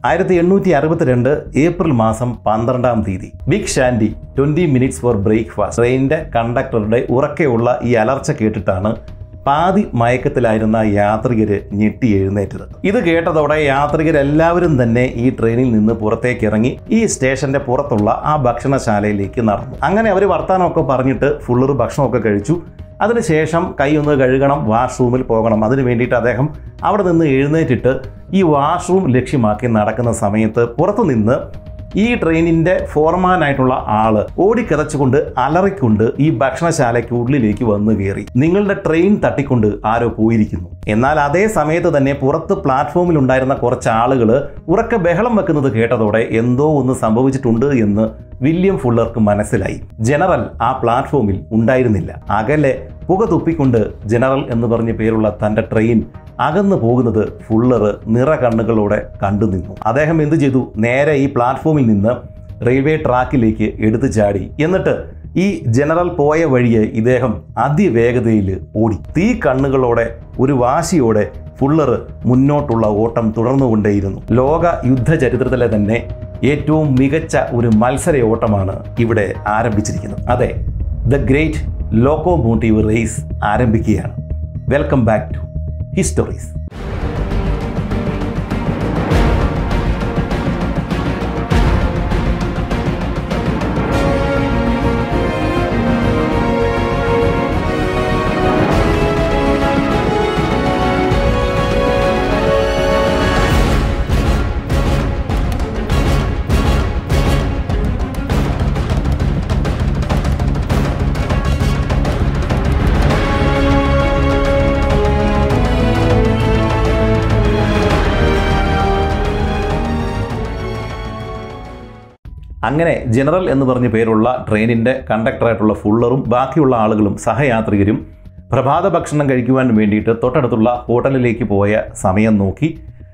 ആയിരത്തി എണ്ണൂറ്റി അറുപത്തിരണ്ട് ഏപ്രിൽ മാസം പന്ത്രണ്ടാം തീയതി Big Shanty twenty minutes for breakfast ട്രെയിനിന്റെ കണ്ടക്ടറുടെ ഉറക്കെയുള്ള ഈ അലർച്ച കേട്ടിട്ടാണ് പാതി മയക്കത്തിലായിരുന്ന യാത്രികര് ഞെട്ടി എഴുന്നേറ്റത് ഇത് കേട്ടതോടെ യാത്രികരെല്ലാവരും തന്നെ ഈ ട്രെയിനിൽ നിന്ന് പുറത്തേക്ക് ഇറങ്ങി ഈ സ്റ്റേഷന്റെ പുറത്തുള്ള ആ ഭക്ഷണശാലയിലേക്ക് നടന്നു അങ്ങനെ അവർ വർത്താനമൊക്കെ പറഞ്ഞിട്ട് ഫുള്ളർ ഭക്ഷണമൊക്കെ കഴിച്ചു അതിനുശേഷം കൈ ഒന്ന് കഴുകണം വാഷ്റൂമിൽ പോകണം അതിന് വേണ്ടിയിട്ട് അദ്ദേഹം അവിടെ നിന്ന് എഴുന്നേറ്റിട്ട് ഈ വാഷ്റൂം ലക്ഷ്യമാക്കി നടക്കുന്ന സമയത്ത് പുറത്തു നിന്ന് ഈ ട്രെയിനിന്റെ ഫോർമാനായിട്ടുള്ള ആള് ഓടിക്കിതച്ചുകൊണ്ട് അലറിക്കൊണ്ട് ഈ ഭക്ഷണശാലയ്ക്ക് ഉള്ളിലേക്ക് വന്നു കയറി നിങ്ങളുടെ ട്രെയിൻ തട്ടിക്കൊണ്ട് ആരോ പോയിരിക്കുന്നു എന്നാൽ അതേ സമയത്ത് തന്നെ പുറത്ത് പ്ലാറ്റ്ഫോമിൽ ഉണ്ടായിരുന്ന കുറച്ച് ആളുകൾ ഉറക്കെ ബഹളം വെക്കുന്നത് കേട്ടതോടെ എന്തോ ഒന്ന് സംഭവിച്ചിട്ടുണ്ട് എന്ന് വില്യം ഫുള്ളർക്ക് മനസ്സിലായി ജനറൽ ആ പ്ലാറ്റ്ഫോമിൽ ഉണ്ടായിരുന്നില്ല അകലെ പുക തുപ്പിക്കൊണ്ട് ജനറൽ എന്ന് പറഞ്ഞ പേരുള്ള തന്റെ ട്രെയിൻ അകന്നു പോകുന്നത് ഫുള്ളർ നിറ കണ്ണുകളോടെ കണ്ടു നിന്നു അദ്ദേഹം എന്ത് ചെയ്തു നേരെ ഈ പ്ലാറ്റ്ഫോമിൽ നിന്ന് റെയിൽവേ ട്രാക്കിലേക്ക് എടുത്തു ചാടി എന്നിട്ട് ഈ ജനറൽ പോയ വഴിയെ ഇദ്ദേഹം അതിവേഗതയിൽ ഓടി തീ കണ്ണുകളോടെ ഒരു വാശിയോടെ ഫുള്ളർ മുന്നോട്ടുള്ള ഓട്ടം തുടർന്നുകൊണ്ടേയിരുന്നു ലോക യുദ്ധ ചരിത്രത്തിലെ തന്നെ ഏറ്റവും മികച്ച ഒരു മത്സര ഓട്ടമാണ് ഇവിടെ ആരംഭിച്ചിരിക്കുന്നത് അതെ ദ ഗ്രേറ്റ് ലോക്കോമോട്ടീവ് റേസ് ആരംഭിക്കുകയാണ് വെൽക്കം ബാക്ക് ടു ഹിസ്റ്ററീസ് അങ്ങനെ ജനറൽ എന്ന് പറഞ്ഞ പേരുള്ള ട്രെയിനിൻ്റെ കണ്ടക്ടറായിട്ടുള്ള ഫുള്ളറും ബാക്കിയുള്ള ആളുകളും സഹയാത്രികരും പ്രഭാത ഭക്ഷണം കഴിക്കുവാൻ വേണ്ടിയിട്ട് തൊട്ടടുത്തുള്ള ഹോട്ടലിലേക്ക് പോയ സമയം നോക്കി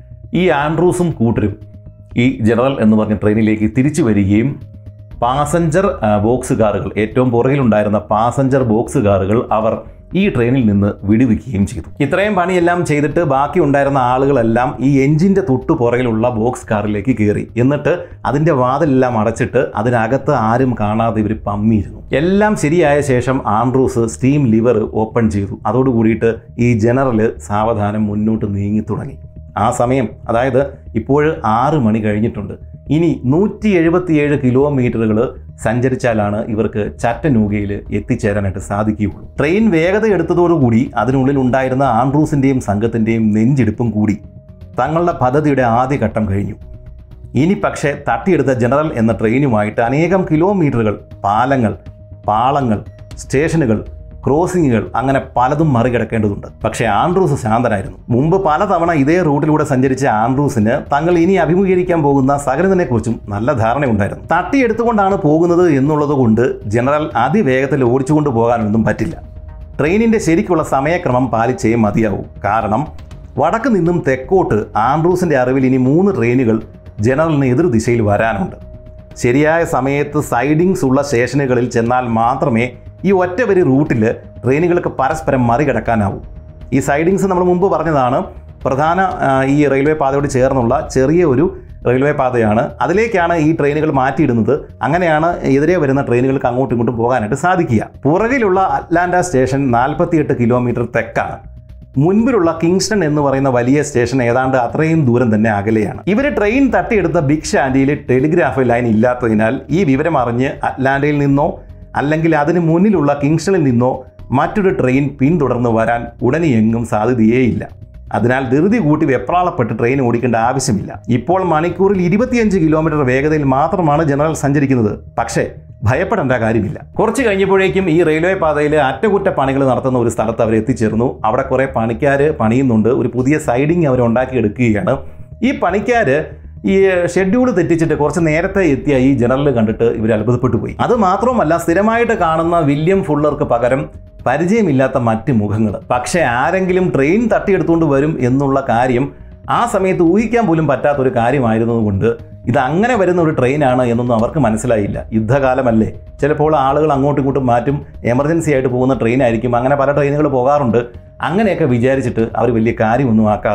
ഈ ആൻഡ്രൂസും കൂട്ടരും ഈ ജനറൽ എന്ന് പറഞ്ഞ ട്രെയിനിലേക്ക് തിരിച്ചു വരികയും പാസഞ്ചർ ആ, ബോക്സ് കാറുകൾ ഏറ്റവും പുറകിലുണ്ടായിരുന്ന പാസഞ്ചർ ബോക്സ് കാറുകൾ അവർ ഈ ട്രെയിനിൽ നിന്ന് വിടുവിക്കുകയും ചെയ്തു ഇത്രയും പണിയെല്ലാം ചെയ്തിട്ട് ബാക്കി ഉണ്ടായിരുന്ന ആളുകളെല്ലാം ഈ എഞ്ചിന്റെ തൊട്ടു പുറകിലുള്ള ബോക്സ് കാറിലേക്ക് കയറി എന്നിട്ട് അതിന്റെ വാതിലെല്ലാം അടച്ചിട്ട് അതിനകത്ത് ആരും കാണാതെ ഇവർ പമ്മിയിരുന്നു എല്ലാം ശരിയായ ശേഷം ആൻഡ്രൂസ് സ്റ്റീം ലിവർ ഓപ്പൺ ചെയ്തു അതോടുകൂടിയിട്ട് ഈ ജനറൽ സാവധാനം മുന്നോട്ട് നീങ്ങി തുടങ്ങി ആ സമയം അതായത് ഇപ്പോൾ ആറ് മണി കഴിഞ്ഞിട്ടുണ്ട് ഇനി നൂറ്റി എഴുപത്തിയേഴ് കിലോമീറ്ററുകൾ സഞ്ചരിച്ചാലാണ് ഇവർക്ക് ചറ്റനൂഗയിൽ എത്തിച്ചേരാനായിട്ട് സാധിക്കുകയുള്ളൂ ട്രെയിൻ വേഗത എടുത്തതോടുകൂടി അതിനുള്ളിൽ ഉണ്ടായിരുന്ന ആൻഡ്രൂസിൻ്റെയും സംഘത്തിൻ്റെയും നെഞ്ചിടിപ്പും കൂടി തങ്ങളുടെ പദ്ധതിയുടെ ആദ്യഘട്ടം കഴിഞ്ഞു ഇനി പക്ഷേ തട്ടിയെടുത്ത ജനറൽ എന്ന ട്രെയിനുമായിട്ട് അനേകം കിലോമീറ്ററുകൾ പാലങ്ങൾ പാളങ്ങൾ സ്റ്റേഷനുകൾ ക്രോസിങ്ങുകൾ അങ്ങനെ പലതും മറികടക്കേണ്ടതുണ്ട് പക്ഷേ ആൻഡ്രൂസ് ശാന്തനായിരുന്നു മുമ്പ് പലതവണ ഇതേ റൂട്ടിലൂടെ സഞ്ചരിച്ച ആൻഡ്രൂസിന് തങ്ങൾ ഇനി അഭിമുഖീകരിക്കാൻ പോകുന്ന സകലതിനെക്കുറിച്ചും നല്ല ധാരണയുണ്ടായിരുന്നു തട്ടിയെടുത്തുകൊണ്ടാണ് പോകുന്നത് എന്നുള്ളത് കൊണ്ട് ജനറൽ അതിവേഗത്തിൽ ഓടിച്ചുകൊണ്ട് പോകാനൊന്നും പറ്റില്ല ട്രെയിനിന്റെ ശരിക്കുള്ള സമയക്രമം പാലിച്ചേ മതിയാവൂ കാരണം വടക്ക് നിന്നും തെക്കോട്ട് ആൻഡ്രൂസിന്റെ അറിവിൽ ഇനി മൂന്ന് ട്രെയിനുകൾ ജനറലിന് എതിർ ദിശയിൽ വരാനുണ്ട് ശരിയായ സമയത്ത് സൈഡിങ്സ് ഉള്ള സ്റ്റേഷനുകളിൽ ചെന്നാൽ മാത്രമേ ഈ ഒറ്റവരി റൂട്ടിൽ ട്രെയിനുകൾക്ക് പരസ്പരം മറികടക്കാനാവൂ ഈ സൈഡിങ്സ് നമ്മൾ മുമ്പ് പറഞ്ഞതാണ് പ്രധാന ആ, ഈ റെയിൽവേ പാതയോട് ചേർന്നുള്ള ചെറിയ ഒരു റെയിൽവേ പാതയാണ് അതിലേക്കാണ് ഈ ട്രെയിനുകൾ മാറ്റിയിടുന്നത് അങ്ങനെയാണ് എതിരെ വരുന്ന ട്രെയിനുകൾക്ക് അങ്ങോട്ടും ഇങ്ങോട്ടും പോകാനായിട്ട് സാധിക്കുക പുറകിലുള്ള അറ്റ്ലാന്റ സ്റ്റേഷൻ നാൽപ്പത്തിയെട്ട് കിലോമീറ്റർ തെക്കാണ് മുൻപിലുള്ള കിങ്സ്റ്റൺ എന്ന് പറയുന്ന വലിയ സ്റ്റേഷൻ ഏതാണ്ട് അത്രയും ദൂരം തന്നെ അകലെയാണ് ഇവർ ട്രെയിൻ തട്ടിയെടുത്ത ബിഗ് ഷാൻഡിയിൽ ടെലിഗ്രാഫ് ലൈൻ ഇല്ലാത്തതിനാൽ ഈ വിവരം അറിഞ്ഞ് അറ്റ്ലാന്റയിൽ നിന്നോ അല്ലെങ്കിൽ അതിന് മുന്നിലുള്ള കിങ്സ്റ്റണിൽ നിന്നോ മറ്റൊരു ട്രെയിൻ പിന്തുടർന്ന് വരാൻ ഉടനെ എങ്ങും സാധ്യതയേയില്ല അതിനാൽ ധൃതി കൂട്ടി വെപ്രാളപ്പെട്ട് ട്രെയിൻ ഓടിക്കേണ്ട ആവശ്യമില്ല ഇപ്പോൾ മണിക്കൂറിൽ ഇരുപത്തിയഞ്ച് കിലോമീറ്റർ വേഗതയിൽ മാത്രമാണ് ജനറൽ സഞ്ചരിക്കുന്നത് പക്ഷേ ഭയപ്പെടേണ്ട കാര്യമില്ല കുറച്ച് കഴിഞ്ഞപ്പോഴേക്കും ഈ റെയിൽവേ പാതയിൽ അറ്റകുറ്റപ്പണികൾ നടത്തുന്ന ഒരു സ്ഥലത്ത് അവർ എത്തിച്ചേർന്നു അവിടെ കുറേ പണിക്കാർ പണിയുന്നുണ്ട് ഒരു പുതിയ സൈഡിങ് അവർ ഉണ്ടാക്കിയെടുക്കുകയാണ് ഈ പണിക്കാർ ഈ ഷെഡ്യൂൾ തെറ്റിച്ചിട്ട് കുറച്ച് നേരത്തെ എത്തിയ ഈ ജനറൽ കണ്ടിട്ട് ഇവർ അത്ഭുതപ്പെട്ടു പോയി അത് മാത്രമല്ല സ്ഥിരമായിട്ട് കാണുന്ന വില്യം ഫുള്ളർക്ക് പകരം പരിചയമില്ലാത്ത മറ്റ് മുഖങ്ങൾ പക്ഷേ ആരെങ്കിലും ട്രെയിൻ തട്ടിയെടുത്തുകൊണ്ട് വരും എന്നുള്ള കാര്യം ആ സമയത്ത് ഊഹിക്കാൻ പോലും പറ്റാത്ത ഒരു കാര്യമായിരുന്നതുകൊണ്ട് ഇത് അങ്ങനെ വരുന്ന ഒരു ട്രെയിനാണ് എന്നൊന്നും അവർക്ക് മനസ്സിലായില്ല യുദ്ധകാലമല്ലേ ചിലപ്പോൾ ആളുകൾ അങ്ങോട്ടും ഇങ്ങോട്ടും മാറ്റും എമർജൻസി ആയിട്ട് പോകുന്ന ട്രെയിൻ ആയിരിക്കും അങ്ങനെ പല ട്രെയിനുകൾ പോകാറുണ്ട് അങ്ങനെയൊക്കെ വിചാരിച്ചിട്ട് അവർ വലിയ കാര്യമൊന്നും ആക്കാതെ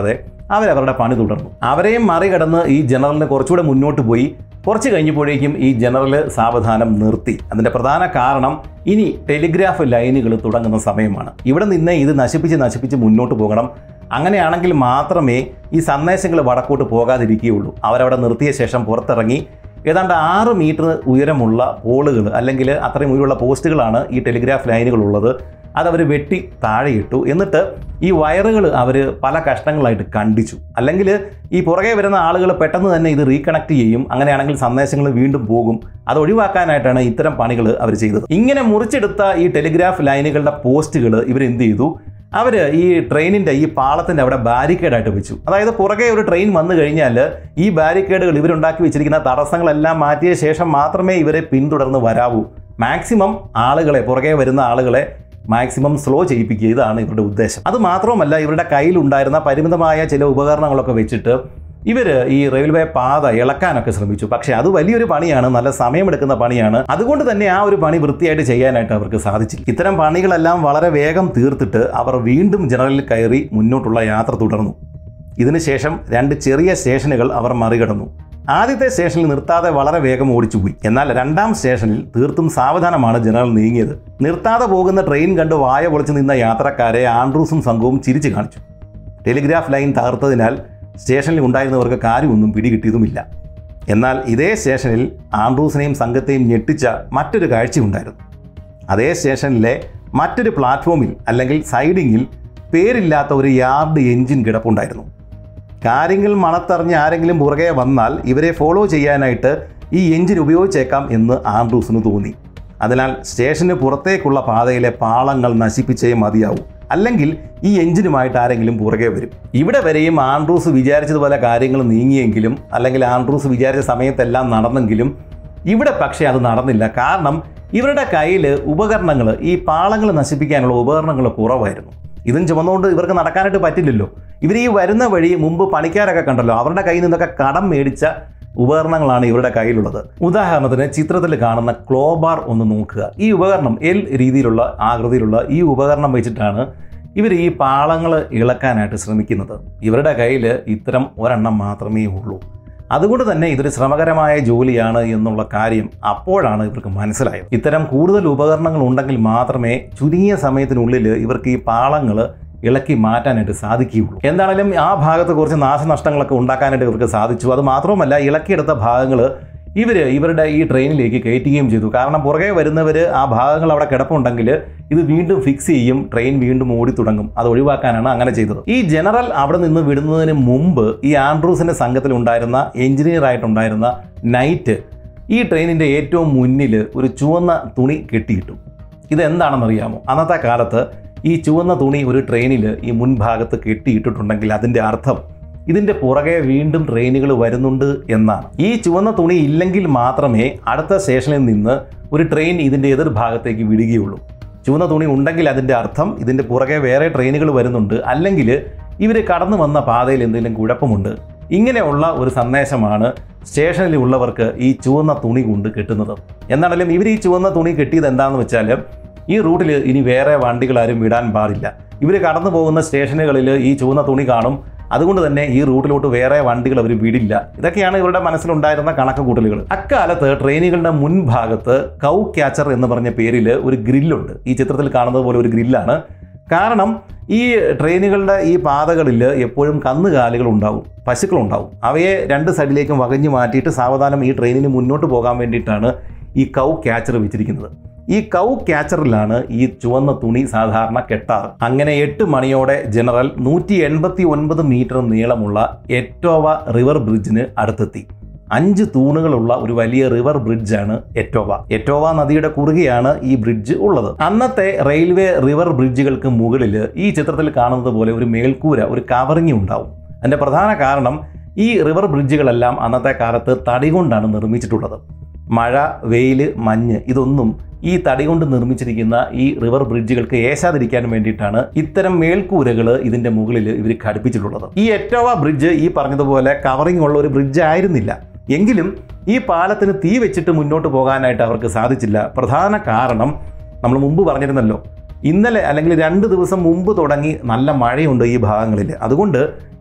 അവരവരുടെ പണി തുടർന്നു അവരെയും മറികടന്ന് ഈ ജനറലിന് കുറച്ചുകൂടെ മുന്നോട്ട് പോയി കുറച്ച് കഴിഞ്ഞപ്പോഴേക്കും ഈ ജനറൽ സാവധാനം നിർത്തി അതിൻ്റെ പ്രധാന കാരണം ഇനി ടെലിഗ്രാഫ് ലൈനുകൾ തുടങ്ങുന്ന സമയമാണ് ഇവിടെ നിന്ന് ഇത് നശിപ്പിച്ച് നശിപ്പിച്ച് മുന്നോട്ട് പോകണം അങ്ങനെയാണെങ്കിൽ മാത്രമേ ഈ സന്ദേശങ്ങൾ വടക്കോട്ട് പോകാതിരിക്കുകയുള്ളൂ അവരവിടെ നിർത്തിയ ശേഷം പുറത്തിറങ്ങി ഏതാണ്ട് ആറ് മീറ്റർ ഉയരമുള്ള പോളുകൾ അല്ലെങ്കിൽ അത്രയും ഉയരമുള്ള പോസ്റ്റുകളാണ് ഈ ടെലിഗ്രാഫ് ലൈനുകൾ ഉള്ളത് അതവർ വെട്ടി താഴെയിട്ടു എന്നിട്ട് ഈ വയറുകൾ അവർ പല കഷ്ണങ്ങളായിട്ട് കണ്ടിച്ചു അല്ലെങ്കിൽ ഈ പുറകെ വരുന്ന ആളുകൾ പെട്ടെന്ന് തന്നെ ഇത് റീകണക്ട് ചെയ്യും അങ്ങനെയാണെങ്കിൽ സന്ദേശങ്ങൾ വീണ്ടും പോകും അത് ഒഴിവാക്കാനായിട്ടാണ് ഇത്തരം പണികൾ അവർ ചെയ്തത് ഇങ്ങനെ മുറിച്ചെടുത്ത ഈ ടെലിഗ്രാഫ് ലൈനുകളുടെ പോസ്റ്റുകൾ ഇവർ എന്ത് ചെയ്തു അവർ ഈ ട്രെയിനിൻ്റെ ഈ പാളത്തിൻ്റെ അവിടെ ബാരിക്കേഡായിട്ട് വെച്ചു അതായത് പുറകെ ഒരു ട്രെയിൻ വന്നു കഴിഞ്ഞാൽ ഈ ബാരിക്കേഡുകൾ ഇവരുണ്ടാക്കി വെച്ചിരിക്കുന്ന തടസ്സങ്ങളെല്ലാം മാറ്റിയ ശേഷം മാത്രമേ ഇവരെ പിന്തുടർന്ന് വരാവൂ മാക്സിമം ആളുകളെ പുറകെ വരുന്ന ആളുകളെ മാക്സിമം സ്ലോ ചെയ്യിപ്പിക്കുക ഇതാണ് ഇവരുടെ ഉദ്ദേശം അത് മാത്രമല്ല ഇവരുടെ കയ്യിലുണ്ടായിരുന്ന പരിമിതമായ ചില ഉപകരണങ്ങളൊക്കെ വെച്ചിട്ട് ഇവർ ഈ റെയിൽവേ പാത ഇളക്കാനൊക്കെ ശ്രമിച്ചു പക്ഷേ അത് വലിയൊരു പണിയാണ് നല്ല സമയമെടുക്കുന്ന പണിയാണ് അതുകൊണ്ട് തന്നെ ആ ഒരു പണി വൃത്തിയായിട്ട് ചെയ്യാനായിട്ട് അവർക്ക് സാധിച്ചില്ല ഇത്തരം പണികളെല്ലാം വളരെ വേഗം തീർത്തിട്ട് അവർ വീണ്ടും ജനറലിൽ കയറി മുന്നോട്ടുള്ള യാത്ര തുടർന്നു ഇതിനുശേഷം രണ്ട് ചെറിയ സ്റ്റേഷനുകൾ അവർ മറികടന്നു ആദ്യത്തെ സ്റ്റേഷനിൽ നിർത്താതെ വളരെ വേഗം ഓടിച്ചുപോയി എന്നാൽ രണ്ടാം സ്റ്റേഷനിൽ തീർത്തും സാവധാനമാണ് ജനറൽ നീങ്ങിയത് നിർത്താതെ പോകുന്ന ട്രെയിൻ കണ്ട് വായ പൊളിച്ചു നിന്ന യാത്രക്കാരെ ആൻഡ്രൂസും സംഘവും ചിരിച്ചു കാണിച്ചു ടെലിഗ്രാഫ് ലൈൻ തകർത്തതിനാൽ സ്റ്റേഷനിൽ ഉണ്ടായിരുന്നവർക്ക് കാര്യമൊന്നും പിടികിട്ടിയതുമില്ല എന്നാൽ ഇതേ സ്റ്റേഷനിൽ ആൻഡ്രൂസിനെയും സംഘത്തെയും ഞെട്ടിച്ച മറ്റൊരു കാഴ്ചയുണ്ടായിരുന്നു അതേ സ്റ്റേഷനിലെ മറ്റൊരു പ്ലാറ്റ്ഫോമിൽ അല്ലെങ്കിൽ സൈഡിങ്ങിൽ പേരില്ലാത്ത ഒരു യാർഡ് എഞ്ചിൻ കിടപ്പുണ്ടായിരുന്നു കാര്യങ്ങൾ മണത്തറിഞ്ഞ് ആരെങ്കിലും പുറകെ വന്നാൽ ഇവരെ ഫോളോ ചെയ്യാനായിട്ട് ഈ എഞ്ചിൻ ഉപയോഗിച്ചേക്കാം എന്ന് ആൻഡ്രൂസിന് തോന്നി അതിനാൽ സ്റ്റേഷന് പുറത്തേക്കുള്ള പാതയിലെ പാളങ്ങൾ നശിപ്പിച്ചേ മതിയാവൂ അല്ലെങ്കിൽ ഈ എഞ്ചിനുമായിട്ട് ആരെങ്കിലും പുറകെ വരും ഇവിടെ വരെയും ആൻഡ്രൂസ് വിചാരിച്ചതുപോലെ കാര്യങ്ങൾ നീങ്ങിയെങ്കിലും അല്ലെങ്കിൽ ആൻഡ്രൂസ് വിചാരിച്ച സമയത്തെല്ലാം നടന്നെങ്കിലും ഇവിടെ പക്ഷേ അത് നടന്നില്ല കാരണം ഇവരുടെ കയ്യിൽ ഉപകരണങ്ങൾ ഈ പാളങ്ങൾ നശിപ്പിക്കാനുള്ള ഉപകരണങ്ങൾ കുറവായിരുന്നു ഇതും ചുമന്നുകൊണ്ട് ഇവർക്ക് നടക്കാനായിട്ട് പറ്റില്ലല്ലോ ഇവർ ഈ വരുന്ന വഴി മുമ്പ് പണിക്കാരൊക്കെ കണ്ടല്ലോ അവരുടെ കയ്യിൽ നിന്നൊക്കെ കടം മേടിച്ച ഉപകരണങ്ങളാണ് ഇവരുടെ കയ്യിലുള്ളത് ഉദാഹരണത്തിന് ചിത്രത്തിൽ കാണുന്ന ക്ലോബാർ ഒന്ന് നോക്കുക ഈ ഉപകരണം എൽ രീതിയിലുള്ള ആകൃതിയിലുള്ള ഈ ഉപകരണം വെച്ചിട്ടാണ് ഇവർ ഈ പാളങ്ങൾ ഇളക്കാനായിട്ട് ശ്രമിക്കുന്നത് ഇവരുടെ കയ്യിൽ ഇത്തരം ഒരെണ്ണം മാത്രമേ ഉള്ളൂ അതുകൊണ്ട് തന്നെ ഇതൊരു ശ്രമകരമായ ജോലിയാണ് എന്നുള്ള കാര്യം അപ്പോഴാണ് ഇവർക്ക് മനസ്സിലായത് ഇത്തരം കൂടുതൽ ഉപകരണങ്ങൾ ഉണ്ടെങ്കിൽ മാത്രമേ ചുരുങ്ങിയ സമയത്തിനുള്ളിൽ ഇവർക്ക് ഈ പാളങ്ങൾ ഇളക്കി മാറ്റാനായിട്ട് സാധിക്കുകയുള്ളൂ എന്താണെങ്കിലും ആ ഭാഗത്ത് കുറച്ച് നാശനഷ്ടങ്ങളൊക്കെ ഉണ്ടാക്കാനായിട്ട് ഇവർക്ക് സാധിച്ചു അത് മാത്രമല്ല ഇളക്കിയെടുത്ത ഭാഗങ്ങൾ ഇവർ ഇവരുടെ ഈ ട്രെയിനിലേക്ക് കയറ്റുകയും ചെയ്തു കാരണം പുറകെ വരുന്നവർ ആ ഭാഗങ്ങൾ അവിടെ കിടപ്പുണ്ടെങ്കിൽ ഇത് വീണ്ടും ഫിക്സ് ചെയ്യും ട്രെയിൻ വീണ്ടും ഓടി തുടങ്ങും അത് ഒഴിവാക്കാനാണ് അങ്ങനെ ചെയ്തത് ഈ ജനറൽ അവിടെ നിന്ന് വിടുന്നതിന് മുമ്പ് ഈ ആൻഡ്രൂസിന്റെ സംഘത്തിൽ ഉണ്ടായിരുന്ന എഞ്ചിനീയർ ആയിട്ടുണ്ടായിരുന്ന നൈറ്റ് ഈ ട്രെയിനിന്റെ ഏറ്റവും മുന്നിൽ ഒരു ചുവന്ന തുണി കെട്ടിയിട്ടു ഇതെന്താണെന്നറിയാമോ അന്നത്തെ കാലത്ത് ഈ ചുവന്ന തുണി ഒരു ട്രെയിനിൽ ഈ മുൻഭാഗത്ത് കെട്ടിയിട്ടിട്ടുണ്ടെങ്കിൽ അതിൻ്റെ അർത്ഥം ഇതിൻ്റെ പുറകെ വീണ്ടും ട്രെയിനുകൾ വരുന്നുണ്ട് എന്നാണ് ഈ ചുവന്ന തുണി ഇല്ലെങ്കിൽ മാത്രമേ അടുത്ത സ്റ്റേഷനിൽ നിന്ന് ഒരു ട്രെയിൻ ഇതിൻ്റെ എതിർഭാഗത്തേക്ക് വിടുകയുള്ളൂ ചുവന്ന തുണി ഉണ്ടെങ്കിൽ അതിൻ്റെ അർത്ഥം ഇതിൻ്റെ പുറകെ വേറെ ട്രെയിനുകൾ വരുന്നുണ്ട് അല്ലെങ്കിൽ ഇവർ കടന്നു വന്ന പാതയിൽ എന്തെങ്കിലും കുഴപ്പമുണ്ട് ഇങ്ങനെയുള്ള ഒരു സന്ദേശമാണ് സ്റ്റേഷനിൽ ഉള്ളവർക്ക് ഈ ചുവന്ന തുണി കൊണ്ട് കിട്ടുന്നത് എന്നാണെങ്കിലും ഇവർ ഈ ചുവന്ന തുണി കെട്ടിയത് എന്താണെന്ന് വെച്ചാൽ ഈ റൂട്ടിൽ ഇനി വേറെ വണ്ടികൾ ആരും വിടാൻ പാടില്ല ഇവർ കടന്നു പോകുന്ന സ്റ്റേഷനുകളിൽ ഈ ചുവന്ന തുണി കാണും അതുകൊണ്ട് തന്നെ ഈ റൂട്ടിലോട്ട് വേറെ വണ്ടികൾ അവർ വിടില്ല ഇതൊക്കെയാണ് ഇവരുടെ മനസ്സിലുണ്ടായിരുന്ന കണക്ക് കൂട്ടലുകൾ അക്കാലത്ത് ട്രെയിനുകളുടെ മുൻഭാഗത്ത് കൗ ക്യാച്ചർ എന്ന് പറഞ്ഞ പേരിൽ ഒരു ഗ്രില്ലുണ്ട് ഈ ചിത്രത്തിൽ കാണുന്നത് പോലെ ഒരു ഗ്രില്ലാണ് കാരണം ഈ ട്രെയിനുകളുടെ ഈ പാതകളിൽ എപ്പോഴും കന്നുകാലികൾ ഉണ്ടാവും പശുക്കളുണ്ടാവും അവയെ രണ്ട് സൈഡിലേക്കും വകഞ്ഞു മാറ്റിയിട്ട് സാവധാനം ഈ ട്രെയിനിന് മുന്നോട്ട് പോകാൻ വേണ്ടിയിട്ടാണ് ഈ കൗ ക്യാച്ചർ വെച്ചിരിക്കുന്നത് ഈ കൗ ക്യാച്ചറിലാണ് ഈ ചുവന്ന തുണി സാധാരണ കെട്ടാറ് അങ്ങനെ എട്ട് മണിയോടെ ജനറൽ നൂറ്റി എൺപത്തി ഒൻപത് മീറ്റർ നീളമുള്ള എറ്റോവ റിവർ ബ്രിഡ്ജിന് അടുത്തെത്തി അഞ്ച് തൂണുകളുള്ള ഒരു വലിയ റിവർ ബ്രിഡ്ജാണ് എറ്റോവ എറ്റോവ നദിയുടെ കുറുകെയാണ് ഈ ബ്രിഡ്ജ് ഉള്ളത് അന്നത്തെ റെയിൽവേ റിവർ ബ്രിഡ്ജുകൾക്ക് മുകളിൽ ഈ ചിത്രത്തിൽ കാണുന്നത് പോലെ ഒരു മേൽക്കൂര ഒരു കവറിങ് ഉണ്ടാവും അതിൻ്റെ പ്രധാന കാരണം ഈ റിവർ ബ്രിഡ്ജുകളെല്ലാം അന്നത്തെ കാലത്ത് തടി കൊണ്ടാണ് നിർമ്മിച്ചിട്ടുള്ളത് മഴ വെയിൽ മഞ്ഞ് ഇതൊന്നും ഈ തടി കൊണ്ട് നിർമ്മിച്ചിരിക്കുന്ന ഈ റിവർ ബ്രിഡ്ജുകൾക്ക് ഏശാതിരിക്കാൻ വേണ്ടിയിട്ടാണ് ഇത്തരം മേൽക്കൂരകൾ ഇതിന്റെ മുകളിൽ ഇവർ ഘടിപ്പിച്ചിട്ടുള്ളത് ഈ എറ്റോവ ബ്രിഡ്ജ് ഈ പറഞ്ഞതുപോലെ കവറിംഗ് ഉള്ള ഒരു ബ്രിഡ്ജ് ആയിരുന്നില്ല എങ്കിലും ഈ പാലത്തിന് തീ വെച്ചിട്ട് മുന്നോട്ട് പോകാനായിട്ട് അവർക്ക് സാധിച്ചില്ല പ്രധാന കാരണം നമ്മൾ മുമ്പ് പറഞ്ഞിരുന്നല്ലോ ഇന്നലെ അല്ലെങ്കിൽ രണ്ട് ദിവസം മുമ്പ് തുടങ്ങി നല്ല മഴയുണ്ട് ഈ ഭാഗങ്ങളിൽ അതുകൊണ്ട്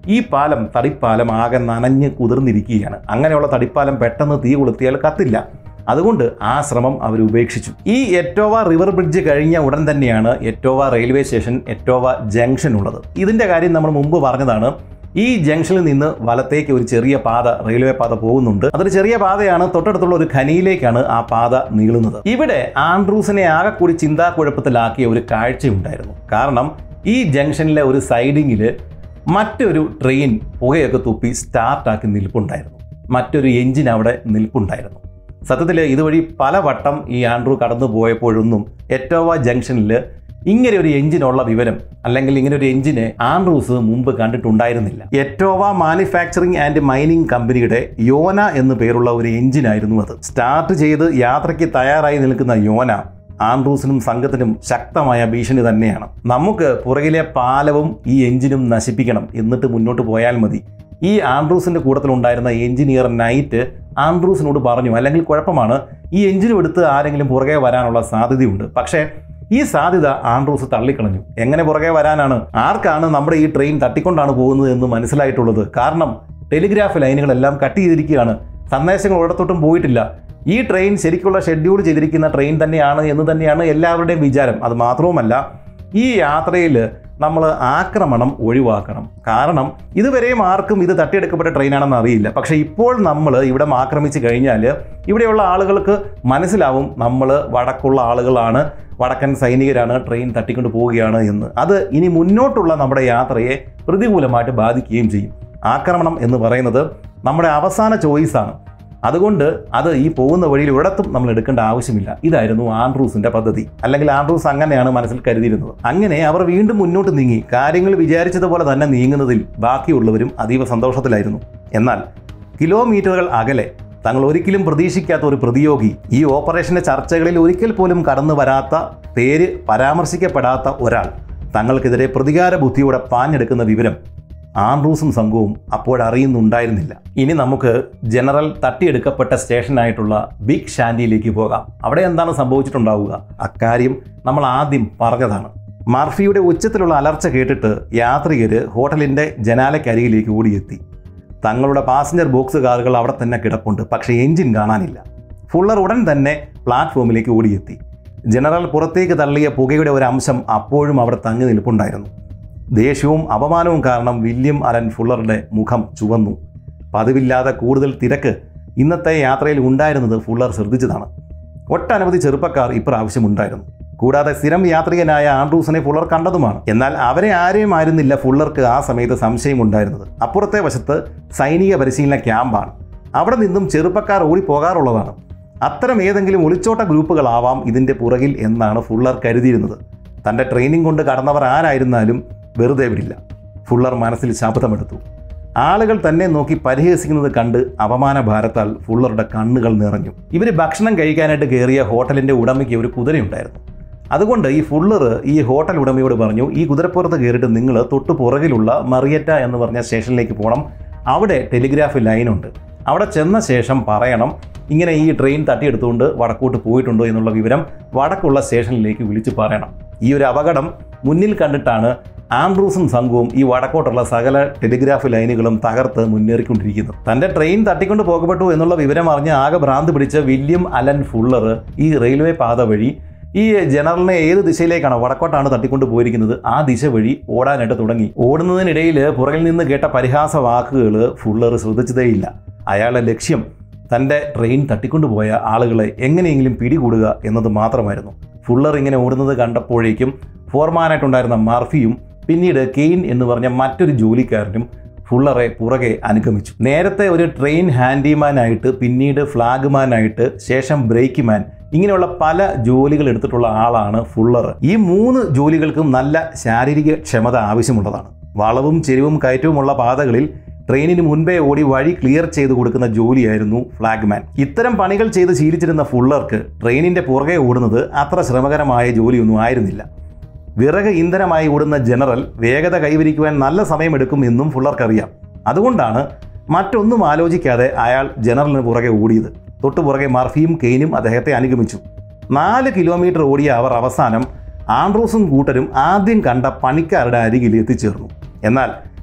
ഈ പാലം തടിപ്പാലം ആകെ നനഞ്ഞ് കുതിർന്നിരിക്കുകയാണ് അങ്ങനെയുള്ള തടിപ്പാലം പെട്ടെന്ന് തീ കൊളുത്തിയാൽ കത്തില്ല അതുകൊണ്ട് ആ ശ്രമം അവർ ഉപേക്ഷിച്ചു ഈ എറ്റോവ റിവർ ബ്രിഡ്ജ് കഴിഞ്ഞ ഉടൻ തന്നെയാണ് Etowah railway station Etowah junction ഉള്ളത് ഇതിൻ്റെ കാര്യം നമ്മൾ മുമ്പ് പറഞ്ഞതാണ് ഈ ജംഗ്ഷനിൽ നിന്ന് വലത്തേക്ക് ഒരു ചെറിയ പാത റെയിൽവേ പാത പോകുന്നുണ്ട് അതൊരു ചെറിയ പാതയാണ് തൊട്ടടുത്തുള്ള ഒരു ഖനിയിലേക്കാണ് ആ പാത നീളുന്നത് ഇവിടെ ആൻഡ്രൂസിനെ ആകെ കൂടി ചിന്താക്കുഴപ്പത്തിലാക്കിയ ഒരു കാഴ്ചയുണ്ടായിരുന്നു കാരണം ഈ ജംഗ്ഷനിലെ ഒരു സൈഡിങ്ങിൽ മറ്റൊരു ട്രെയിൻ പുകയൊക്കെ തുപ്പി സ്റ്റാർട്ടാക്കി നിൽപ്പുണ്ടായിരുന്നു മറ്റൊരു എഞ്ചിൻ അവിടെ നിൽപ്പുണ്ടായിരുന്നു സത്യത്തിൽ ഇതുവഴി പലവട്ടം ഈ ആൻഡ്രൂ കടന്നു പോയപ്പോഴൊന്നും എറ്റോവ ജംഗ്ഷനിൽ ഇങ്ങനെ ഒരു എഞ്ചിനുള്ള വിവരം അല്ലെങ്കിൽ ഇങ്ങനെ ഒരു എഞ്ചിനെ ആൻഡ്രൂസ് മുമ്പ് കണ്ടിട്ടുണ്ടായിരുന്നില്ല എറ്റോവ മാനുഫാക്ചറിംഗ് ആൻഡ് മൈനിങ് കമ്പനിയുടെ യോന എന്ന് പേരുള്ള ഒരു എഞ്ചിനായിരുന്നു അത് സ്റ്റാർട്ട് ചെയ്ത് യാത്രയ്ക്ക് തയ്യാറായി നിൽക്കുന്ന യോന ആൻഡ്രൂസിനും സംഘത്തിനും ശക്തമായ ഭീഷണി തന്നെയാണ് നമുക്ക് പുറകിലെ പാലവും ഈ എഞ്ചിനും നശിപ്പിക്കണം എന്നിട്ട് മുന്നോട്ട് പോയാൽ മതി ഈ ആൻഡ്രൂസിന്റെ കൂട്ടത്തിലുണ്ടായിരുന്ന എഞ്ചിനീയർ നൈറ്റ് ആൻഡ്രൂസിനോട് പറഞ്ഞു അല്ലെങ്കിൽ കുഴപ്പമാണ് ഈ എഞ്ചിനും എടുത്ത് ആരെങ്കിലും പുറകെ വരാനുള്ള സാധ്യതയുണ്ട് പക്ഷേ ഈ സാധ്യത ആൻഡ്രൂസ് തള്ളിക്കളഞ്ഞു എങ്ങനെ പുറകെ വരാനാണ് ആർക്കാണ് നമ്മുടെ ഈ ട്രെയിൻ തട്ടിക്കൊണ്ടാണ് പോകുന്നത് എന്ന് മനസ്സിലായിട്ടുള്ളത് കാരണം ടെലിഗ്രാഫ് ലൈനുകളെല്ലാം കട്ട് ചെയ്തിരിക്കുകയാണ് സന്ദേശങ്ങൾ ഒരിടത്തോട്ടും പോയിട്ടില്ല ഈ ട്രെയിൻ ശരിക്കുള്ള ഷെഡ്യൂൾ ചെയ്തിരിക്കുന്ന ട്രെയിൻ തന്നെയാണ് എന്ന് തന്നെയാണ് എല്ലാവരുടെയും വിചാരം അത് മാത്രവുമല്ല ഈ യാത്രയിൽ നമ്മൾ ആക്രമണം ഒഴിവാക്കണം കാരണം ഇതുവരെയും ആർക്കും ഇത് തട്ടിയെടുക്കപ്പെട്ട ട്രെയിനാണെന്ന് അറിയില്ല പക്ഷേ ഇപ്പോൾ നമ്മൾ ഇവിടെ ആക്രമിച്ചു കഴിഞ്ഞാൽ ഇവിടെയുള്ള ആളുകൾക്ക് മനസ്സിലാവും നമ്മൾ വടക്കുള്ള ആളുകളാണ് വടക്കൻ സൈനികരാണ് ട്രെയിൻ തട്ടിക്കൊണ്ട് പോവുകയാണ് എന്ന് അത് ഇനി മുന്നോട്ടുള്ള നമ്മുടെ യാത്രയെ പ്രതികൂലമായിട്ട് ബാധിക്കുകയും ചെയ്യും ആക്രമണം എന്ന് പറയുന്നത് നമ്മുടെ അവസാന ചോയ്സാണ് അതുകൊണ്ട് അത് ഈ പോകുന്ന വഴിയിൽ ഒരിടത്തും നമ്മൾ എടുക്കേണ്ട ആവശ്യമില്ല ഇതായിരുന്നു ആൻഡ്രൂസിന്റെ പദ്ധതി അല്ലെങ്കിൽ ആൻഡ്രൂസ് അങ്ങനെയാണ് മനസ്സിൽ കരുതിയിരുന്നത് അങ്ങനെ അവർ വീണ്ടും മുന്നോട്ട് നീങ്ങി കാര്യങ്ങൾ വിചാരിച്ചതുപോലെ തന്നെ നീങ്ങുന്നതിൽ ബാക്കിയുള്ളവരും അതീവ സന്തോഷത്തിലായിരുന്നു എന്നാൽ കിലോമീറ്ററുകൾ അകലെ തങ്ങൾ ഒരിക്കലും പ്രതീക്ഷിക്കാത്ത ഒരു പ്രതിയോഗി ഈ ഓപ്പറേഷന്റെ ചർച്ചകളിൽ ഒരിക്കൽ പോലും കടന്നു വരാത്ത പേര് പരാമർശിക്കപ്പെടാത്ത ഒരാൾ തങ്ങൾക്കെതിരെ പ്രതികാര ബുദ്ധിയോടെ പാഞ്ഞെടുക്കുന്ന വിവരം ആൻഡ്രൂസും സംഘവും അപ്പോഴറിയുന്നുണ്ടായിരുന്നില്ല ഇനി നമുക്ക് ജനറൽ തട്ടിയെടുക്കപ്പെട്ട സ്റ്റേഷനായിട്ടുള്ള ബിഗ് ഷാൻഡിയിലേക്ക് പോകാം അവിടെ എന്താണ് സംഭവിച്ചിട്ടുണ്ടാവുക അക്കാര്യം നമ്മൾ ആദ്യം പറഞ്ഞതാണ് മർഫിയുടെ ഉച്ചത്തിലുള്ള അലർച്ച കേട്ടിട്ട് യാത്രികർ ഹോട്ടലിൻ്റെ ജനാലക്കരികിലേക്ക് ഓടിയെത്തി തങ്ങളുടെ പാസഞ്ചർ ബോക്സ് കാറുകൾ അവിടെ തന്നെ കിടപ്പുണ്ട് പക്ഷേ എഞ്ചിൻ കാണാനില്ല ഫുള്ളർ ഉടൻ തന്നെ പ്ലാറ്റ്ഫോമിലേക്ക് ഓടിയെത്തി ജനറൽ പുറത്തേക്ക് തള്ളിയ പുകയുടെ ഒരു അംശം അപ്പോഴും അവിടെ തങ്ങി നിൽപ്പുണ്ടായിരുന്നു ദേഷ്യവും അപമാനവും കാരണം വില്യം അലൻ ഫുള്ളറുടെ മുഖം ചുവന്നു പതിവില്ലാതെ കൂടുതൽ തിരക്ക് ഇന്നത്തെ യാത്രയിൽ ഉണ്ടായിരുന്നത് ഫുള്ളർ ശ്രദ്ധിച്ചതാണ് ഒട്ടനവധി ചെറുപ്പക്കാർ ഇപ്രാവശ്യം ഉണ്ടായിരുന്നു കൂടാതെ സ്ഥിരം യാത്രികനായ ആൻഡ്രൂസിനെ ഫുള്ളർ കണ്ടതുമാണ് എന്നാൽ അവരെ ആരെയും ആയിരുന്നില്ല ഫുള്ളർക്ക് ആ സമയത്ത് സംശയമുണ്ടായിരുന്നത് അപ്പുറത്തെ വശത്ത് സൈനിക പരിശീലന ക്യാമ്പാണ് അവിടെ നിന്നും ചെറുപ്പക്കാർ ഓടിപ്പോകാറുള്ളതാണ് അത്തരം ഏതെങ്കിലും ഒളിച്ചോട്ട ഗ്രൂപ്പുകളാവാം ഇതിൻ്റെ പുറകിൽ എന്നാണ് ഫുള്ളർ കരുതിയിരുന്നത് തൻ്റെ ട്രെയിനിങ് കൊണ്ട് കടന്നവർ ആരായിരുന്നാലും വെറുതെ വിടില്ല ഫുള്ളർ മനസ്സിൽ ശബ്ദമെടുത്തു ആളുകൾ തന്നെ നോക്കി പരിഹസിക്കുന്നത് കണ്ട് അപമാന ഭാരത്താൽ ഫുള്ളറുടെ കണ്ണുകൾ നിറഞ്ഞു ഇവർ ഭക്ഷണം കഴിക്കാനായിട്ട് കയറിയ ഹോട്ടലിൻ്റെ ഉടമയ്ക്ക് ഒരു കുതിരയുണ്ടായിരുന്നു അതുകൊണ്ട് ഈ ഫുള്ളർ ഈ ഹോട്ടൽ ഉടമയോട് പറഞ്ഞു ഈ കുതിരപ്പുറത്ത് കയറിയിട്ട് നിങ്ങൾ തൊട്ട് പുറകിലുള്ള മറിയറ്റ എന്ന് പറഞ്ഞ സ്റ്റേഷനിലേക്ക് പോകണം അവിടെ ടെലിഗ്രാഫ് ലൈനുണ്ട് അവിടെ ചെന്ന ശേഷം പറയണം ഇങ്ങനെ ഈ ട്രെയിൻ തട്ടിയെടുത്തുകൊണ്ട് വടക്കോട്ട് പോയിട്ടുണ്ടോ എന്നുള്ള വിവരം വടക്കുള്ള സ്റ്റേഷനിലേക്ക് വിളിച്ചു പറയണം ഈ ഒരു അപകടം മുന്നിൽ കണ്ടിട്ടാണ് ആംബ്രൂസും സംഘവും ഈ വടക്കോട്ടുള്ള സകല ടെലിഗ്രാഫ് ലൈനുകളും തകർത്ത് മുന്നേറിക്കൊണ്ടിരിക്കുന്നത് തന്റെ ട്രെയിൻ തട്ടിക്കൊണ്ട് പോകപ്പെട്ടു എന്നുള്ള വിവരം അറിഞ്ഞ് ആകെ ഭ്രാന്ത് പിടിച്ച വില്യം അലൻ ഫുള്ളർ ഈ റെയിൽവേ പാത വഴി ഈ ജനറലിനെ ഏത് ദിശയിലേക്കാണ് വടക്കോട്ടാണ് തട്ടിക്കൊണ്ട് പോയിരിക്കുന്നത് ആ ദിശ വഴി ഓടാനായിട്ട് തുടങ്ങി ഓടുന്നതിനിടയിൽ പുറകിൽ നിന്ന് കേട്ട പരിഹാസ വാക്കുകൾ ഫുള്ളർ ശ്രദ്ധിച്ചതേയില്ല അയാളുടെ ലക്ഷ്യം തൻ്റെ ട്രെയിൻ തട്ടിക്കൊണ്ടുപോയ ആളുകളെ എങ്ങനെയെങ്കിലും പിടികൂടുക എന്നത് മാത്രമായിരുന്നു ഫുള്ളർ ഇങ്ങനെ ഓടുന്നത് കണ്ടപ്പോഴേക്കും ഫോർമാനായിട്ടുണ്ടായിരുന്ന മർഫിയും പിന്നീട് കെയിൻ എന്ന് പറഞ്ഞ മറ്റൊരു ജോലിക്കാരനും ഫുള്ളറെ പുറകെ അനുഗമിച്ചു നേരത്തെ ഒരു ട്രെയിൻ ഹാൻഡിമാനായിട്ട് പിന്നീട് ഫ്ലാഗ്മാനായിട്ട് ശേഷം ബ്രേക്ക്മാൻ ഇങ്ങനെയുള്ള പല ജോലികൾ എടുത്തിട്ടുള്ള ആളാണ് ഫുള്ളർ ഈ മൂന്ന് ജോലികൾക്കും നല്ല ശാരീരിക ക്ഷമത ആവശ്യമുള്ളതാണ് വളവും ചെരിവും കയറ്റവുമുള്ള പാതകളിൽ ട്രെയിനിന് മുൻപേ ഓടി വഴി ക്ലിയർ ചെയ്ത് കൊടുക്കുന്ന ജോലിയായിരുന്നു ഫ്ലാഗ്മാൻ ഇത്തരം പണികൾ ചെയ്ത് ശീലിച്ചിരുന്ന ഫുള്ളർക്ക് ട്രെയിനിന്റെ പുറകെ ഓടുന്നത് അത്ര ശ്രമകരമായ ജോലിയൊന്നും ആയിരുന്നില്ല വിറക് ഇന്ധനമായി ഓടുന്ന ജനറൽ വേഗത കൈവരിക്കുവാൻ നല്ല സമയമെടുക്കും എന്നും ഫുള്ളർക്കറിയാം അതുകൊണ്ടാണ് മറ്റൊന്നും ആലോചിക്കാതെ അയാൾ ജനറലിന് പുറകെ ഓടിയത് തൊട്ടു പുറകെ മർഫിയും കെയിനും അദ്ദേഹത്തെ അനുഗമിച്ചു നാല് കിലോമീറ്റർ ഓടിയ അവർ അവസാനം ആൻഡ്രൂസും കൂട്ടരും ആദ്യം കണ്ട പണിക്കാരുടെ അരികിൽ എത്തിച്ചേർന്നു എന്നാൽ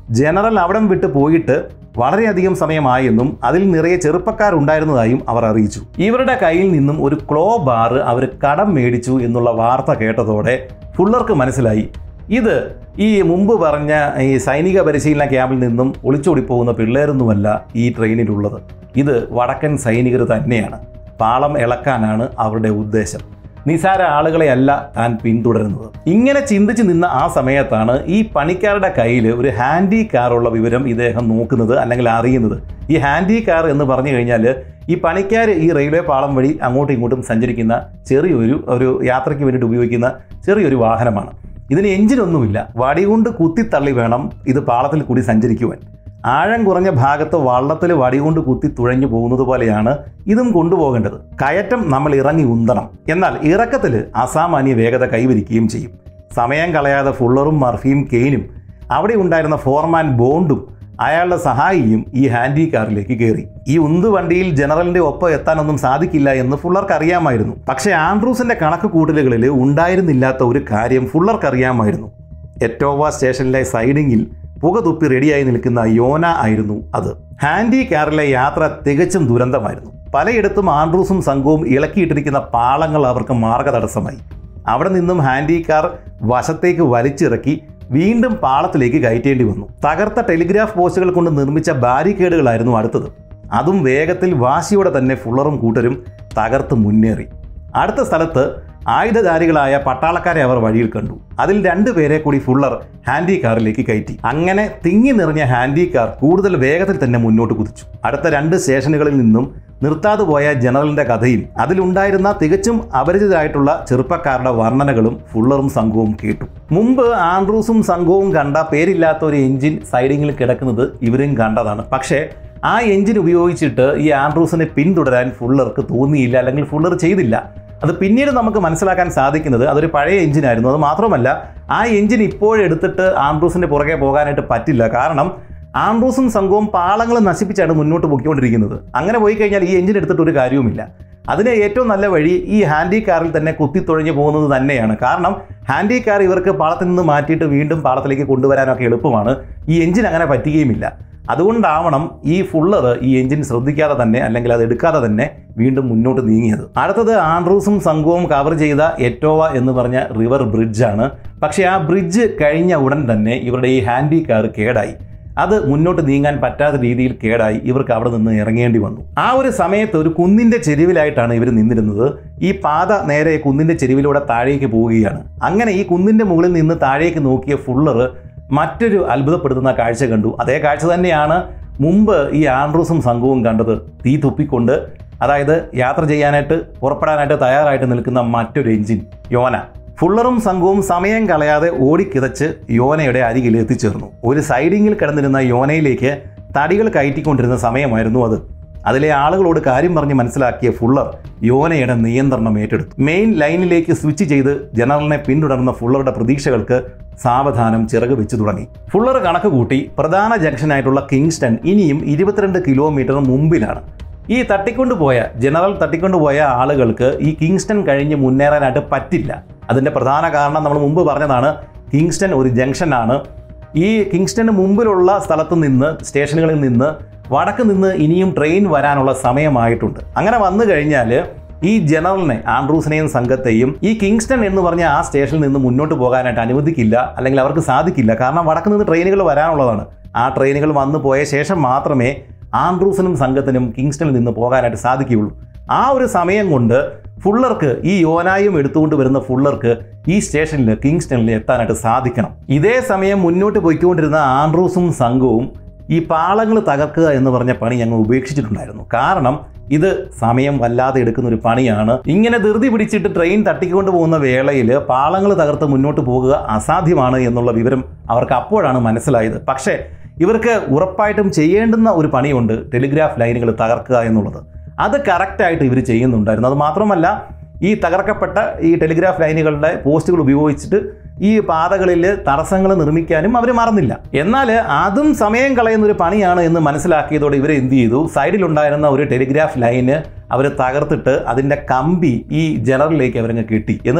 ജനറൽ അവിടം വിട്ട് പോയിട്ട് വളരെയധികം സമയമായെന്നും അതിൽ നിറയെ ചെറുപ്പക്കാരുണ്ടായിരുന്നതായും അവർ അറിയിച്ചു ഇവരുടെ കയ്യിൽ നിന്നും ഒരു ക്ലോ ബാർ അവർ കടം മേടിച്ചു എന്നുള്ള വാർത്ത കേട്ടതോടെ ഫുള്ളർക്ക് മനസ്സിലായി ഇത് ഈ മുമ്പ് പറഞ്ഞ ഈ സൈനിക പരിശീലന ക്യാമ്പിൽ നിന്നും ഒളിച്ചോടി പോകുന്ന പിള്ളേരൊന്നുമല്ല ഈ ട്രെയിനിലുള്ളത് ഇത് വടക്കൻ സൈനികർ തന്നെയാണ് പാളം ഇളക്കാനാണ് അവരുടെ ഉദ്ദേശം നിസാര ആളുകളെയല്ല താൻ പിന്തുടരുന്നത് ഇങ്ങനെ ചിന്തിച്ച് നിന്ന ആ സമയത്താണ് ഈ പണിക്കാരുടെ കയ്യിൽ ഒരു ഹാൻഡി കാറുള്ള വിവരം ഇദ്ദേഹം നോക്കുന്നത് അല്ലെങ്കിൽ അറിയുന്നത് ഈ ഹാൻഡി കാർ എന്ന് പറഞ്ഞു കഴിഞ്ഞാൽ ഈ പണിക്കാർ ഈ റെയിൽവേ പാളം വഴി അങ്ങോട്ടും ഇങ്ങോട്ടും സഞ്ചരിക്കുന്ന ചെറിയൊരു ഒരു യാത്രയ്ക്ക് വേണ്ടിയിട്ട് ഉപയോഗിക്കുന്ന ചെറിയൊരു വാഹനമാണ് ഇതിന് എഞ്ചിനൊന്നുമില്ല വടി കൊണ്ട് കുത്തിത്തള്ളി വേണം ഇത് പാളത്തിൽ കൂടി സഞ്ചരിക്കുവാൻ ആഴം കുറഞ്ഞ ഭാഗത്ത് വള്ളത്തിൽ വടി കൊണ്ട് കുത്തി തുഴഞ്ഞു പോകുന്നത് പോലെയാണ് ഇതും കൊണ്ടുപോകേണ്ടത് കയറ്റം നമ്മൾ ഇറങ്ങി ഉന്തണം എന്നാൽ ഇറക്കത്തിൽ അസാമാന്യ വേഗത കൈവരിക്കുകയും ചെയ്യും സമയം കളയാതെ ഫുള്ളറും മർഫിയും കെയിനും അവിടെ ഉണ്ടായിരുന്ന ഫോർമാൻ ബോണ്ടും അയാളുടെ സഹായിയും ഈ ഹാൻഡി കാറിലേക്ക് കയറി ഈ ഉന്തു വണ്ടിയിൽ ജനറലിന്റെ ഒപ്പം എത്താനൊന്നും സാധിക്കില്ല എന്ന് ഫുള്ളർക്ക് അറിയാമായിരുന്നു പക്ഷേ ആൻഡ്രൂസിന്റെ കണക്ക് കൂട്ടലുകളിൽ ഉണ്ടായിരുന്നില്ലാത്ത ഒരു കാര്യം ഫുള്ളർക്ക് അറിയാമായിരുന്നു എറ്റോവ സ്റ്റേഷനിലെ സൈഡിങ്ങിൽ പുക തുപ്പി റെഡിയായി നിൽക്കുന്ന യോന ആയിരുന്നു അത് ഹാൻഡി കാറിലെ യാത്ര തികച്ചും ദുരന്തമായിരുന്നു പലയിടത്തും ആൻഡ്രൂസും സംഘവും ഇളക്കിയിട്ടിരിക്കുന്ന പാളങ്ങൾ അവർക്ക് മാർഗതടസ്സമായി അവിടെ നിന്നും ഹാൻഡി കാർ വശത്തേക്ക് വലിച്ചിറക്കി വീണ്ടും പാളത്തിലേക്ക് കയറ്റേണ്ടി വന്നു തകർത്ത ടെലിഗ്രാഫ് പോസ്റ്റുകൾ കൊണ്ട് നിർമ്മിച്ച ബാരിക്കേഡുകളായിരുന്നു അടുത്തത് അതും വേഗത്തിൽ വാശിയോടെ തന്നെ ഫുള്ളറും കൂട്ടരും തകർത്ത് മുന്നേറി അടുത്ത സ്ഥലത്ത് ആയുധധാരികളായ പട്ടാളക്കാരെ അവർ വഴിയിൽ കണ്ടു അതിൽ രണ്ടുപേരെ കൂടി ഫുള്ളർ ഹാൻഡി കാറിലേക്ക് കയറ്റി അങ്ങനെ തിങ്ങി നിറഞ്ഞ ഹാൻഡി കാർ കൂടുതൽ വേഗത്തിൽ തന്നെ മുന്നോട്ട് കുതിച്ചു അടുത്ത രണ്ട് സ്റ്റേഷനുകളിൽ നിന്നും നിർത്താതെ പോയ ജനറലിന്റെ കഥയും അതിലുണ്ടായിരുന്ന തികച്ചും അപരിചിതരായിട്ടുള്ള ചെറുപ്പക്കാരുടെ വർണ്ണനകളും ഫുള്ളറും സംഘവും കേട്ടു മുമ്പ് ആൻഡ്രൂസും സംഘവും കണ്ട പേരില്ലാത്ത ഒരു എഞ്ചിൻ സൈഡിങ്ങിൽ കിടക്കുന്നത് ഇവരും കണ്ടതാണ് പക്ഷേ ആ എഞ്ചിൻ ഉപയോഗിച്ചിട്ട് ഈ ആൻഡ്രൂസിനെ പിന്തുടരാൻ ഫുള്ളർക്ക് തോന്നിയില്ല അല്ലെങ്കിൽ ഫുള്ളർ ചെയ്തില്ല അത് പിന്നീട് നമുക്ക് മനസ്സിലാക്കാൻ സാധിക്കുന്നത് അതൊരു പഴയ എഞ്ചിനായിരുന്നു അത് മാത്രമല്ല ആ എഞ്ചിൻ ഇപ്പോഴെടുത്തിട്ട് ആൻഡ്രൂസിന്റെ പുറകെ പോകാനായിട്ട് പറ്റില്ല കാരണം ആൻഡ്രൂസും സംഘവും പാളങ്ങൾ നശിപ്പിച്ചാണ് മുന്നോട്ട് പൊയ്ക്കൊണ്ടിരിക്കുന്നത് അങ്ങനെ പോയി കഴിഞ്ഞാൽ ഈ എഞ്ചിൻ എടുത്തിട്ട് ഒരു കാര്യവുമില്ല അതിന് ഏറ്റവും നല്ല വഴി ഈ ഹാൻഡി കാറിൽ തന്നെ കുത്തിത്തുഴഞ്ഞു പോകുന്നത് തന്നെയാണ് കാരണം ഹാൻഡി കാർ ഇവർക്ക് പാളത്തിൽ നിന്ന് മാറ്റിയിട്ട് വീണ്ടും പാളത്തിലേക്ക് കൊണ്ടുവരാനൊക്കെ എളുപ്പമാണ് ഈ എഞ്ചിൻ അങ്ങനെ പറ്റുകയുമില്ല അതുകൊണ്ടാവണം ഈ ഫുള്ളർ ഈ എഞ്ചിൻ ശ്രദ്ധിക്കാതെ തന്നെ അല്ലെങ്കിൽ അത് എടുക്കാതെ തന്നെ വീണ്ടും മുന്നോട്ട് നീങ്ങിയത് അടുത്തത് ആൻഡ്രൂസും സംഘവും കവർ ചെയ്ത എറ്റോവ എന്ന് പറഞ്ഞ റിവർ ബ്രിഡ്ജാണ് പക്ഷേ ആ ബ്രിഡ്ജ് കഴിഞ്ഞ ഉടൻ തന്നെ ഇവരുടെ ഈ ഹാൻഡി കാർ കേടായി അത് മുന്നോട്ട് നീങ്ങാൻ പറ്റാത്ത രീതിയിൽ കേടായി ഇവർക്ക് അവിടെ നിന്ന് ഇറങ്ങേണ്ടി വന്നു ആ ഒരു സമയത്ത് ഒരു കുന്നിന്റെ ചെരുവിലായിട്ടാണ് ഇവർ നിന്നിരുന്നത് ഈ പാത നേരെ കുന്നിന്റെ ചെരുവിലൂടെ താഴേക്ക് പോവുകയാണ് അങ്ങനെ ഈ കുന്നിന്റെ മുകളിൽ നിന്ന് താഴേക്ക് നോക്കിയ ഫുള്ളർ മറ്റൊരു അത്ഭുതപ്പെടുത്തുന്ന കാഴ്ച കണ്ടു അതേ കാഴ്ച തന്നെയാണ് മുമ്പ് ഈ ആൻഡ്രൂസും സംഘവും കണ്ടത് തീ തുപ്പിക്കൊണ്ട് അതായത് യാത്ര ചെയ്യാനായിട്ട് പുറപ്പെടാനായിട്ട് തയ്യാറായിട്ട് നിൽക്കുന്ന മറ്റൊരു എഞ്ചിൻ യോന ഫുള്ളറും സംഘവും സമയം കളയാതെ ഓടിക്കിതച്ച് യോനയുടെ അരികിൽ എത്തിച്ചേർന്നു ഒരു സൈഡിങ്ങിൽ കിടന്നിരുന്ന യോനയിലേക്ക് തടികൾ കയറ്റിക്കൊണ്ടിരുന്ന സമയമായിരുന്നു അത് അതിലെ ആളുകളോട് കാര്യം പറഞ്ഞ് മനസ്സിലാക്കിയ ഫുള്ളർ യോനയുടെ നിയന്ത്രണം ഏറ്റെടുത്തു മെയിൻ ലൈനിലേക്ക് സ്വിച്ച് ചെയ്ത് ജനറലിനെ പിന്തുടർന്ന ഫുള്ളറുടെ പ്രതീക്ഷകൾക്ക് സാവധാനം ചിറക് വെച്ചു തുടങ്ങി ഫുള്ളർ കണക്ക് കൂട്ടി പ്രധാന ജംഗ്ഷനായിട്ടുള്ള കിങ്സ്റ്റൺ ഇനിയും ഇരുപത്തിരണ്ട് കിലോമീറ്റർ മുമ്പിലാണ് ഈ തട്ടിക്കൊണ്ടുപോയ ജനറൽ തട്ടിക്കൊണ്ടുപോയ ആളുകൾക്ക് ഈ കിങ്സ്റ്റൺ കഴിഞ്ഞ് മുന്നേറാനായിട്ട് പറ്റില്ല അതിൻ്റെ പ്രധാന കാരണം നമ്മൾ മുമ്പ് പറഞ്ഞതാണ് കിങ്സ്റ്റൺ ഒരു ജംഗ്ഷനാണ് ഈ കിങ്സ്റ്റന് മുമ്പിലുള്ള സ്ഥലത്ത് നിന്ന് സ്റ്റേഷനുകളിൽ നിന്ന് വടക്ക് നിന്ന് ഇനിയും ട്രെയിൻ വരാനുള്ള സമയമായിട്ടുണ്ട് അങ്ങനെ വന്നു കഴിഞ്ഞാൽ ഈ ജനറലിനെ ആൻഡ്രൂസിനെയും സംഘത്തെയും ഈ കിങ്സ്റ്റൺ എന്ന് പറഞ്ഞ ആ സ്റ്റേഷനിൽ നിന്ന് മുന്നോട്ട് പോകാനായിട്ട് അനുവദിക്കില്ല അല്ലെങ്കിൽ അവർക്ക് സാധിക്കില്ല കാരണം വടക്ക് നിന്ന് ട്രെയിനുകൾ വരാനുള്ളതാണ് ആ ട്രെയിനുകൾ വന്നു പോയ ശേഷം മാത്രമേ ആൻഡ്രൂസിനും സംഘത്തിനും കിങ്സ്റ്റണിൽ നിന്ന് പോകാനായിട്ട് സാധിക്കുകയുള്ളൂ ആ ഒരു സമയം കൊണ്ട് ഫുള്ളർക്ക് ഈ യോനായും എടുത്തുകൊണ്ട് വരുന്ന ഫുള്ളർക്ക് ഈ സ്റ്റേഷനിൽ കിങ്സ്റ്റണിൽ എത്താനായിട്ട് സാധിക്കണം ഇതേ സമയം മുന്നോട്ട് പോയിക്കൊണ്ടിരുന്ന ആൻഡ്രൂസും സംഘവും ഈ പാളങ്ങൾ തകർക്കുക എന്ന് പറഞ്ഞ പണി ഞങ്ങൾ ഉപേക്ഷിച്ചിട്ടുണ്ടായിരുന്നു കാരണം ഇത് സമയം വല്ലാതെ എടുക്കുന്ന ഒരു പണിയാണ് ഇങ്ങനെ ധൃതി പിടിച്ചിട്ട് ട്രെയിൻ തട്ടിക്കൊണ്ട് പോകുന്ന വേളയിൽ പാളങ്ങൾ തകർത്ത് മുന്നോട്ട് പോകുക അസാധ്യമാണ് എന്നുള്ള വിവരം അവർക്ക് അപ്പോഴാണ് മനസ്സിലായത് പക്ഷേ ഇവർക്ക് ഉറപ്പായിട്ടും ചെയ്യേണ്ടുന്ന ഒരു പണിയുണ്ട് ടെലിഗ്രാഫ് ലൈനുകൾ തകർക്കുക എന്നുള്ളത് അത് കറക്റ്റായിട്ട് ഇവർ ചെയ്യുന്നുണ്ടായിരുന്നു അത് മാത്രമല്ല ഈ തകർക്കപ്പെട്ട ഈ ടെലിഗ്രാഫ് ലൈനുകളുടെ പോസ്റ്റുകൾ ഉപയോഗിച്ചിട്ട് ഈ പാതകളിൽ തടസ്സങ്ങൾ നിർമ്മിക്കാനും അവർ മറന്നില്ല എന്നാൽ അതും സമയം കളയുന്ന ഒരു പണിയാണ് എന്ന് മനസ്സിലാക്കിയതോടെ ഇവർ എന്ത് ചെയ്തു സൈഡിലുണ്ടായിരുന്ന ഒരു ടെലിഗ്രാഫ് ലൈന് അവർ തകർത്തിട്ട് അതിൻ്റെ കമ്പി ഈ ജനറലിലേക്ക് അവരങ്ങ് കെട്ടി എന്നിട്ട്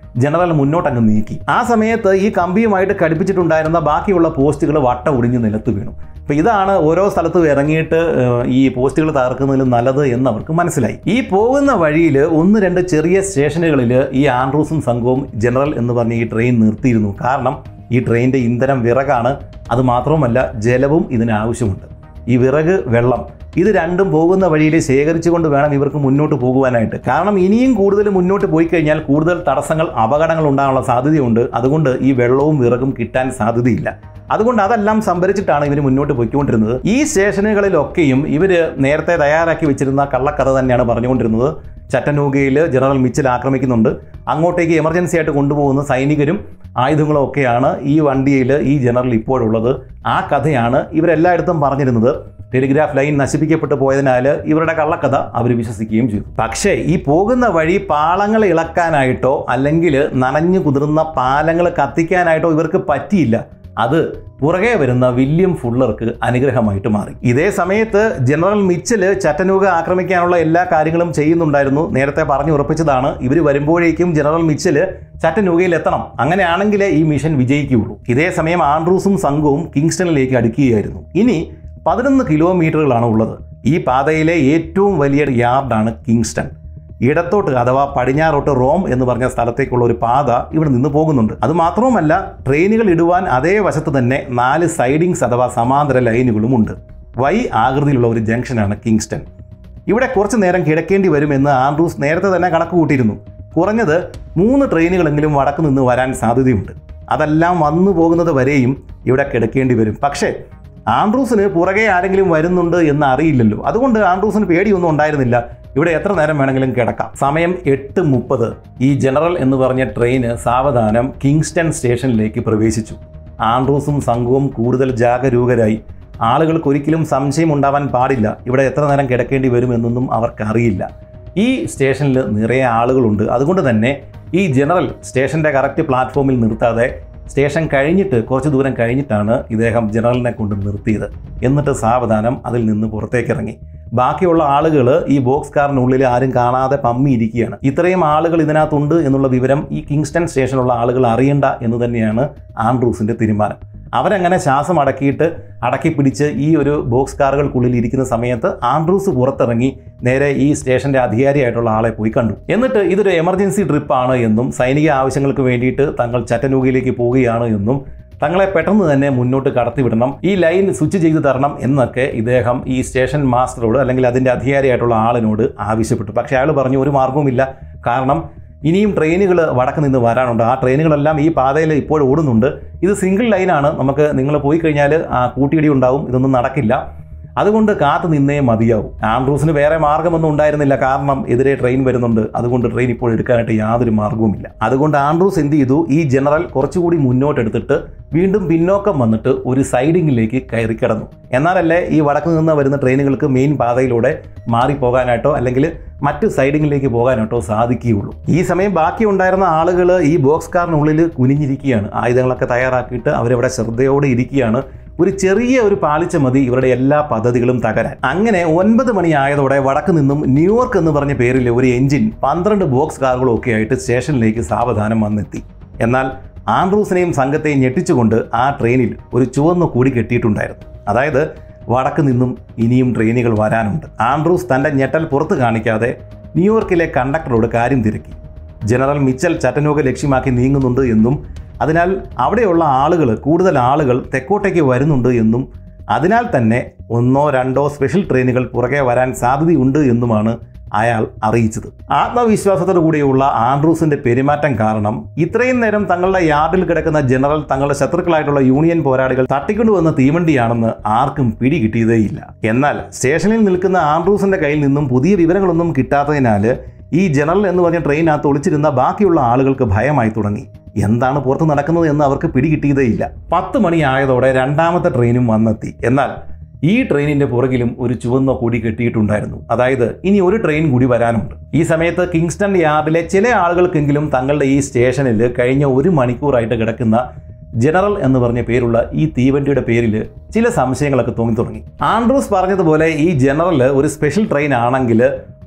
ജനറൽ മുന്നോട്ടങ്ങ് നീക്കി ആ സമയത്ത് ഈ കമ്പിയുമായിട്ട് ഘടിപ്പിച്ചിട്ടുണ്ടായിരുന്ന ബാക്കിയുള്ള പോസ്റ്റുകൾ വട്ട ഒടിഞ്ഞ് നിലത്ത് വീണു അപ്പോൾ ഇതാണ് ഓരോ സ്ഥലത്തും ഇറങ്ങിയിട്ട് ഏഹ്, ഈ പോസ്റ്റുകൾ തകർക്കുന്നതിലും നല്ലത് എന്ന് അവർക്ക് മനസ്സിലായി ഈ പോകുന്ന വഴിയിൽ ഒന്ന് രണ്ട് ചെറിയ സ്റ്റേഷനുകളിൽ ഈ ആൻഡ്രൂസും സംഘവും ജനറൽ എന്ന് പറഞ്ഞ ഈ ട്രെയിൻ നിർത്തിയിരുന്നു കാരണം ഈ ട്രെയിനിൻ്റെ ഇന്ധനം വിറകാണ് അത് മാത്രവുമല്ല ജലവും ഇതിന് ആവശ്യമുണ്ട് ഈ വിറക് വെള്ളം ഇത് രണ്ടും പോകുന്ന വഴിയിൽ ശേഖരിച്ചുകൊണ്ട് വേണം ഇവർക്ക് മുന്നോട്ട് പോകുവാനായിട്ട് കാരണം ഇനിയും കൂടുതൽ മുന്നോട്ട് പോയി കഴിഞ്ഞാൽ കൂടുതൽ തടസ്സങ്ങൾ അപകടങ്ങൾ ഉണ്ടാകാനുള്ള സാധ്യതയുണ്ട് അതുകൊണ്ട് ഈ വെള്ളവും വിറകും കിട്ടാൻ സാധ്യതയില്ല അതുകൊണ്ട് അതെല്ലാം സംഭരിച്ചിട്ടാണ് ഇവർ മുന്നോട്ട് പോയിക്കൊണ്ടിരുന്നത് ഈ സ്റ്റേഷനുകളിലൊക്കെയും ഇവർ നേരത്തെ തയ്യാറാക്കി വെച്ചിരുന്ന കള്ളക്കഥ തന്നെയാണ് പറഞ്ഞുകൊണ്ടിരുന്നത് ചറ്റനൂഗയിൽ ജനറൽ മിച്ചൽ ആക്രമിക്കുന്നുണ്ട് അങ്ങോട്ടേക്ക് എമർജൻസി ആയിട്ട് കൊണ്ടുപോകുന്ന സൈനികരും ആയുധങ്ങളും ഒക്കെയാണ് ഈ വണ്ടിയിൽ ഈ ജനറൽ ഇപ്പോഴുള്ളത് ആ കഥയാണ് ഇവരെല്ലായിടത്തും പറഞ്ഞിരുന്നത് ടെലിഗ്രാഫ് ലൈൻ നശിപ്പിക്കപ്പെട്ടു പോയതിനാൽ ഇവരുടെ കള്ളക്കഥ അവർ വിശ്വസിക്കുകയും ചെയ്തു പക്ഷേ ഈ പോകുന്ന വഴി പാളങ്ങൾ ഇളക്കാനായിട്ടോ അല്ലെങ്കിൽ നനഞ്ഞു കുതിർന്ന പാലങ്ങൾ കത്തിക്കാനായിട്ടോ ഇവർക്ക് പറ്റിയില്ല അത് പുറകെ വരുന്ന വില്യം ഫുള്ളർക്ക് അനുഗ്രഹമായിട്ട് മാറി ഇതേ സമയത്ത് ജനറൽ മിച്ചൽ ചറ്റനൂക ആക്രമിക്കാനുള്ള എല്ലാ കാര്യങ്ങളും ചെയ്യുന്നുണ്ടായിരുന്നു നേരത്തെ പറഞ്ഞു ഉറപ്പിച്ചതാണ് ഇവർ വരുമ്പോഴേക്കും ജനറൽ മിച്ചൽ ചറ്റനൂകയിൽ എത്തണം അങ്ങനെയാണെങ്കിലേ ഈ മിഷൻ വിജയിക്കുകയുള്ളൂ ഇതേ സമയം ആൻഡ്രൂസും സംഘവും കിങ്സ്റ്റണിലേക്ക് അടുക്കുകയായിരുന്നു ഇനി പതിനൊന്ന് കിലോമീറ്ററുകളാണ് ഉള്ളത് ഈ പാതയിലെ ഏറ്റവും വലിയ യാർഡാണ് കിങ്സ്റ്റൺ ഇടത്തോട്ട് അഥവാ പടിഞ്ഞാറോട്ട് റോം എന്ന് പറഞ്ഞ സ്ഥലത്തേക്കുള്ള ഒരു പാത ഇവിടെ നിന്ന് പോകുന്നുണ്ട് അത് മാത്രവുമല്ല ട്രെയിനുകൾ ഇടുവാൻ അതേ വശത്ത് തന്നെ നാല് സൈഡിങ്സ് അഥവാ സമാന്തര ലൈനുകളും ഉണ്ട് വൈ ആകൃതിയിലുള്ള ഒരു ജംഗ്ഷനാണ് കിങ്സ്റ്റൺ ഇവിടെ കുറച്ച് നേരം കിടക്കേണ്ടി വരുമെന്ന് ആൻഡ്രൂസ് നേരത്തെ തന്നെ കണക്ക് കൂട്ടിയിരുന്നു കുറഞ്ഞത് മൂന്ന് ട്രെയിനുകളെങ്കിലും വടക്ക് നിന്ന് വരാൻ സാധ്യതയുണ്ട് അതെല്ലാം വന്നു പോകുന്നത് വരെയും ഇവിടെ കിടക്കേണ്ടി വരും പക്ഷേ ആൻഡ്രൂസിന് പുറകെ ആരെങ്കിലും വരുന്നുണ്ട് എന്ന് അറിയില്ലല്ലോ അതുകൊണ്ട് ആൻഡ്രൂസിന് പേടിയൊന്നും ഉണ്ടായിരുന്നില്ല ഇവിടെ എത്ര നേരം വേണമെങ്കിലും കിടക്കാം സമയം എട്ട് മുപ്പത് ഈ ജനറൽ എന്ന് പറഞ്ഞ ട്രെയിന് സാവധാനം കിങ്സ്റ്റൺ സ്റ്റേഷനിലേക്ക് പ്രവേശിച്ചു ആൻഡ്രൂസും സംഘവും കൂടുതൽ ജാഗരൂകരായി ആളുകൾക്ക് ഒരിക്കലും സംശയം ഉണ്ടാവാൻ പാടില്ല ഇവിടെ എത്ര നേരം കിടക്കേണ്ടി വരുമെന്നൊന്നും അവർക്കറിയില്ല ഈ സ്റ്റേഷനിൽ നിറയെ ആളുകളുണ്ട് അതുകൊണ്ട് തന്നെ ഈ ജനറൽ സ്റ്റേഷൻ്റെ കറക്റ്റ് പ്ലാറ്റ്ഫോമിൽ നിർത്താതെ സ്റ്റേഷൻ കഴിഞ്ഞിട്ട് കുറച്ച് ദൂരം കഴിഞ്ഞിട്ടാണ് ഇദ്ദേഹം ജനറലിനെ കൊണ്ട് നിർത്തിയത് എന്നിട്ട് സാവധാനം അതിൽ നിന്ന് പുറത്തേക്ക് ഇറങ്ങി ബാക്കിയുള്ള ആളുകൾ ഈ ബോക്സ് കാറിനുള്ളിൽ ആരും കാണാതെ പമ്മിയിരിക്കുകയാണ് ഇത്രയും ആളുകൾ ഇതിനകത്തുണ്ട് എന്നുള്ള വിവരം ഈ കിങ്സ്റ്റൺ സ്റ്റേഷനിലുള്ള ആളുകൾ അറിയണ്ട എന്ന് തന്നെയാണ് ആൻഡ്രൂസിൻ്റെ തീരുമാനം അവരങ്ങനെ ശ്വാസം അടക്കിയിട്ട് അടക്കി പിടിച്ച് ഈ ഒരു ബോക്സ് കാറുകൾക്കുള്ളിൽ ഇരിക്കുന്ന സമയത്ത് ആൻഡ്രൂസ് പുറത്തിറങ്ങി നേരെ ഈ സ്റ്റേഷന്റെ അധികാരിയായിട്ടുള്ള ആളെ പോയി കണ്ടു എന്നിട്ട് ഇതൊരു എമർജൻസി ട്രിപ്പാണ് എന്നും സൈനിക ആവശ്യങ്ങൾക്ക് വേണ്ടിയിട്ട് തങ്ങൾ ചറ്റനൂഗയിലേക്ക് പോവുകയാണ് എന്നും തങ്ങളെ പെട്ടെന്ന് തന്നെ മുന്നോട്ട് കടത്തിവിടണം ഈ ലൈൻ സ്വിച്ച് ചെയ്ത് തരണം എന്നൊക്കെ ഇദ്ദേഹം ഈ സ്റ്റേഷൻ മാസ്റ്ററോട് അല്ലെങ്കിൽ അതിൻ്റെ അധികാരിയായിട്ടുള്ള ആളിനോട് ആവശ്യപ്പെട്ടു പക്ഷേ അയാൾ പറഞ്ഞു ഒരു മാർഗവുമില്ല കാരണം ഇനിയും ട്രെയിനുകൾ വടക്ക് നിന്ന് വരാനുണ്ട് ആ ട്രെയിനുകളെല്ലാം ഈ പാതയിൽ ഇപ്പോൾ ഓടുന്നുണ്ട് ഇത് സിംഗിൾ ലൈനാണ് നമുക്ക് നിങ്ങൾ പോയി കഴിഞ്ഞാൽ ആ കൂട്ടിയിടി ഉണ്ടാവും ഇതൊന്നും നടക്കില്ല അതുകൊണ്ട് കാത്തു നിന്നേ മതിയാവും ആംഡ്രൂസിന് വേറെ മാർഗമൊന്നും ഉണ്ടായിരുന്നില്ല കാരണം എതിരെ ട്രെയിൻ വരുന്നുണ്ട് അതുകൊണ്ട് ട്രെയിൻ ഇപ്പോൾ എടുക്കാനായിട്ട് യാതൊരു മാർഗവുമില്ല അതുകൊണ്ട് ആംഡ്രൂസ് എന്ത് ചെയ്തു ഈ ജനറൽ കുറച്ചുകൂടി മുന്നോട്ടെടുത്തിട്ട് വീണ്ടും പിന്നോക്കം വന്നിട്ട് ഒരു സൈഡിങ്ങിലേക്ക് കയറി കിടന്നു എന്നാലല്ലേ ഈ വടക്ക് നിന്ന് വരുന്ന ട്രെയിനുകൾക്ക് മെയിൻ പാതയിലൂടെ മാറിപ്പോകാനായിട്ടോ അല്ലെങ്കിൽ മറ്റ് സൈഡിങ്ങിലേക്ക് പോകാനായിട്ടോ സാധിക്കുകയുള്ളൂ ഈ സമയം ബാക്കി ഉണ്ടായിരുന്ന ആളുകൾ ഈ ബോക്സ് കാറിനുള്ളിൽ കുനിഞ്ഞിരിക്കുകയാണ് ആയുധങ്ങളൊക്കെ തയ്യാറാക്കിയിട്ട് അവരവിടെ ശ്രദ്ധയോടെ ഇരിക്കുകയാണ് ഒരു ചെറിയ ഒരു പാളിച്ച മതി ഇവരുടെ എല്ലാ പദ്ധതികളും തകരാൻ അങ്ങനെ ഒൻപത് മണിയായതോടെ വടക്ക് നിന്നും ന്യൂയോർക്ക് എന്ന് പറഞ്ഞ പേരിൽ ഒരു എഞ്ചിൻ പന്ത്രണ്ട് ബോക്സ് കാറുകളും ഒക്കെ ആയിട്ട് സ്റ്റേഷനിലേക്ക് സാവധാനം വന്നെത്തി എന്നാൽ ആൻഡ്രൂസിനെയും സംഘത്തെയും ഞെട്ടിച്ചുകൊണ്ട് ആ ട്രെയിനിൽ ഒരു ചുവന്ന കൂടി കെട്ടിയിട്ടുണ്ടായിരുന്നു അതായത് വടക്ക് നിന്നും ഇനിയും ട്രെയിനുകൾ വരാനുണ്ട് ആൻഡ്രൂസ് തൻ്റെ ഞെട്ടൽ പുറത്ത് കാണിക്കാതെ ന്യൂയോർക്കിലെ കണ്ടക്ടറോട് കാര്യം തിരക്കി ജനറൽ മിച്ചൽ ചറ്റനൂക ലക്ഷ്യമാക്കി നീങ്ങുന്നുണ്ട് എന്നും അതിനാൽ അവിടെയുള്ള ആളുകൾ കൂടുതൽ ആളുകൾ തെക്കോട്ടേക്ക് വരുന്നുണ്ട് എന്നും അതിനാൽ തന്നെ ഒന്നോ രണ്ടോ സ്പെഷ്യൽ ട്രെയിനുകൾ പുറകെ വരാൻ സാധ്യതയുണ്ട് എന്നുമാണ് അയാൾ അറിയിച്ചത് ആത്മവിശ്വാസത്തോടു കൂടിയുള്ള ആൻഡ്രൂസിന്റെ പെരുമാറ്റം കാരണം ഇത്രയും നേരം തങ്ങളുടെ യാർഡിൽ കിടക്കുന്ന ജനറൽ തങ്ങളുടെ ശത്രുക്കളായിട്ടുള്ള യൂണിയൻ പോരാളികൾ തട്ടിക്കൊണ്ടുവന്ന തീവണ്ടിയാണെന്ന് ആർക്കും പിടികിട്ടിയതേയില്ല എന്നാൽ സ്റ്റേഷനിൽ നിൽക്കുന്ന ആൻഡ്രൂസിന്റെ കയ്യിൽ നിന്നും പുതിയ വിവരങ്ങളൊന്നും കിട്ടാത്തതിനാൽ ഈ ജനറൽ എന്ന് പറഞ്ഞ ട്രെയിനകത്ത് ഒളിച്ചിരുന്ന ബാക്കിയുള്ള ആളുകൾക്ക് ഭയമായി തുടങ്ങി എന്താണ് പുറത്ത് നടക്കുന്നത് എന്ന് അവർക്ക് പിടികിട്ടിയതേയില്ല പത്ത് മണിയായതോടെ രണ്ടാമത്തെ ട്രെയിനും വന്നെത്തി എന്നാൽ ഈ ട്രെയിനിന്റെ പുറകിലും ഒരു ചുവന്ന കൊടി കെട്ടിയിട്ടുണ്ടായിരുന്നു അതായത് ഇനി ഒരു ട്രെയിൻ കൂടി വരാനുണ്ട് ഈ സമയത്ത് കിങ്സ്റ്റൺ യാർഡിലെ ചില ആളുകൾക്കെങ്കിലും തങ്ങളുടെ ഈ സ്റ്റേഷനിൽ കഴിഞ്ഞ ഒരു മണിക്കൂറായിട്ട് കിടക്കുന്ന ജനറൽ എന്ന് പറഞ്ഞ പേരുള്ള ഈ തീവണ്ടിയുടെ പേരിൽ ചില സംശയങ്ങളൊക്കെ തോന്നി തുടങ്ങി ആൻഡ്രൂസ് പറഞ്ഞതുപോലെ ഈ ജനറൽ ഒരു സ്പെഷ്യൽ ട്രെയിൻ ആണെങ്കിൽ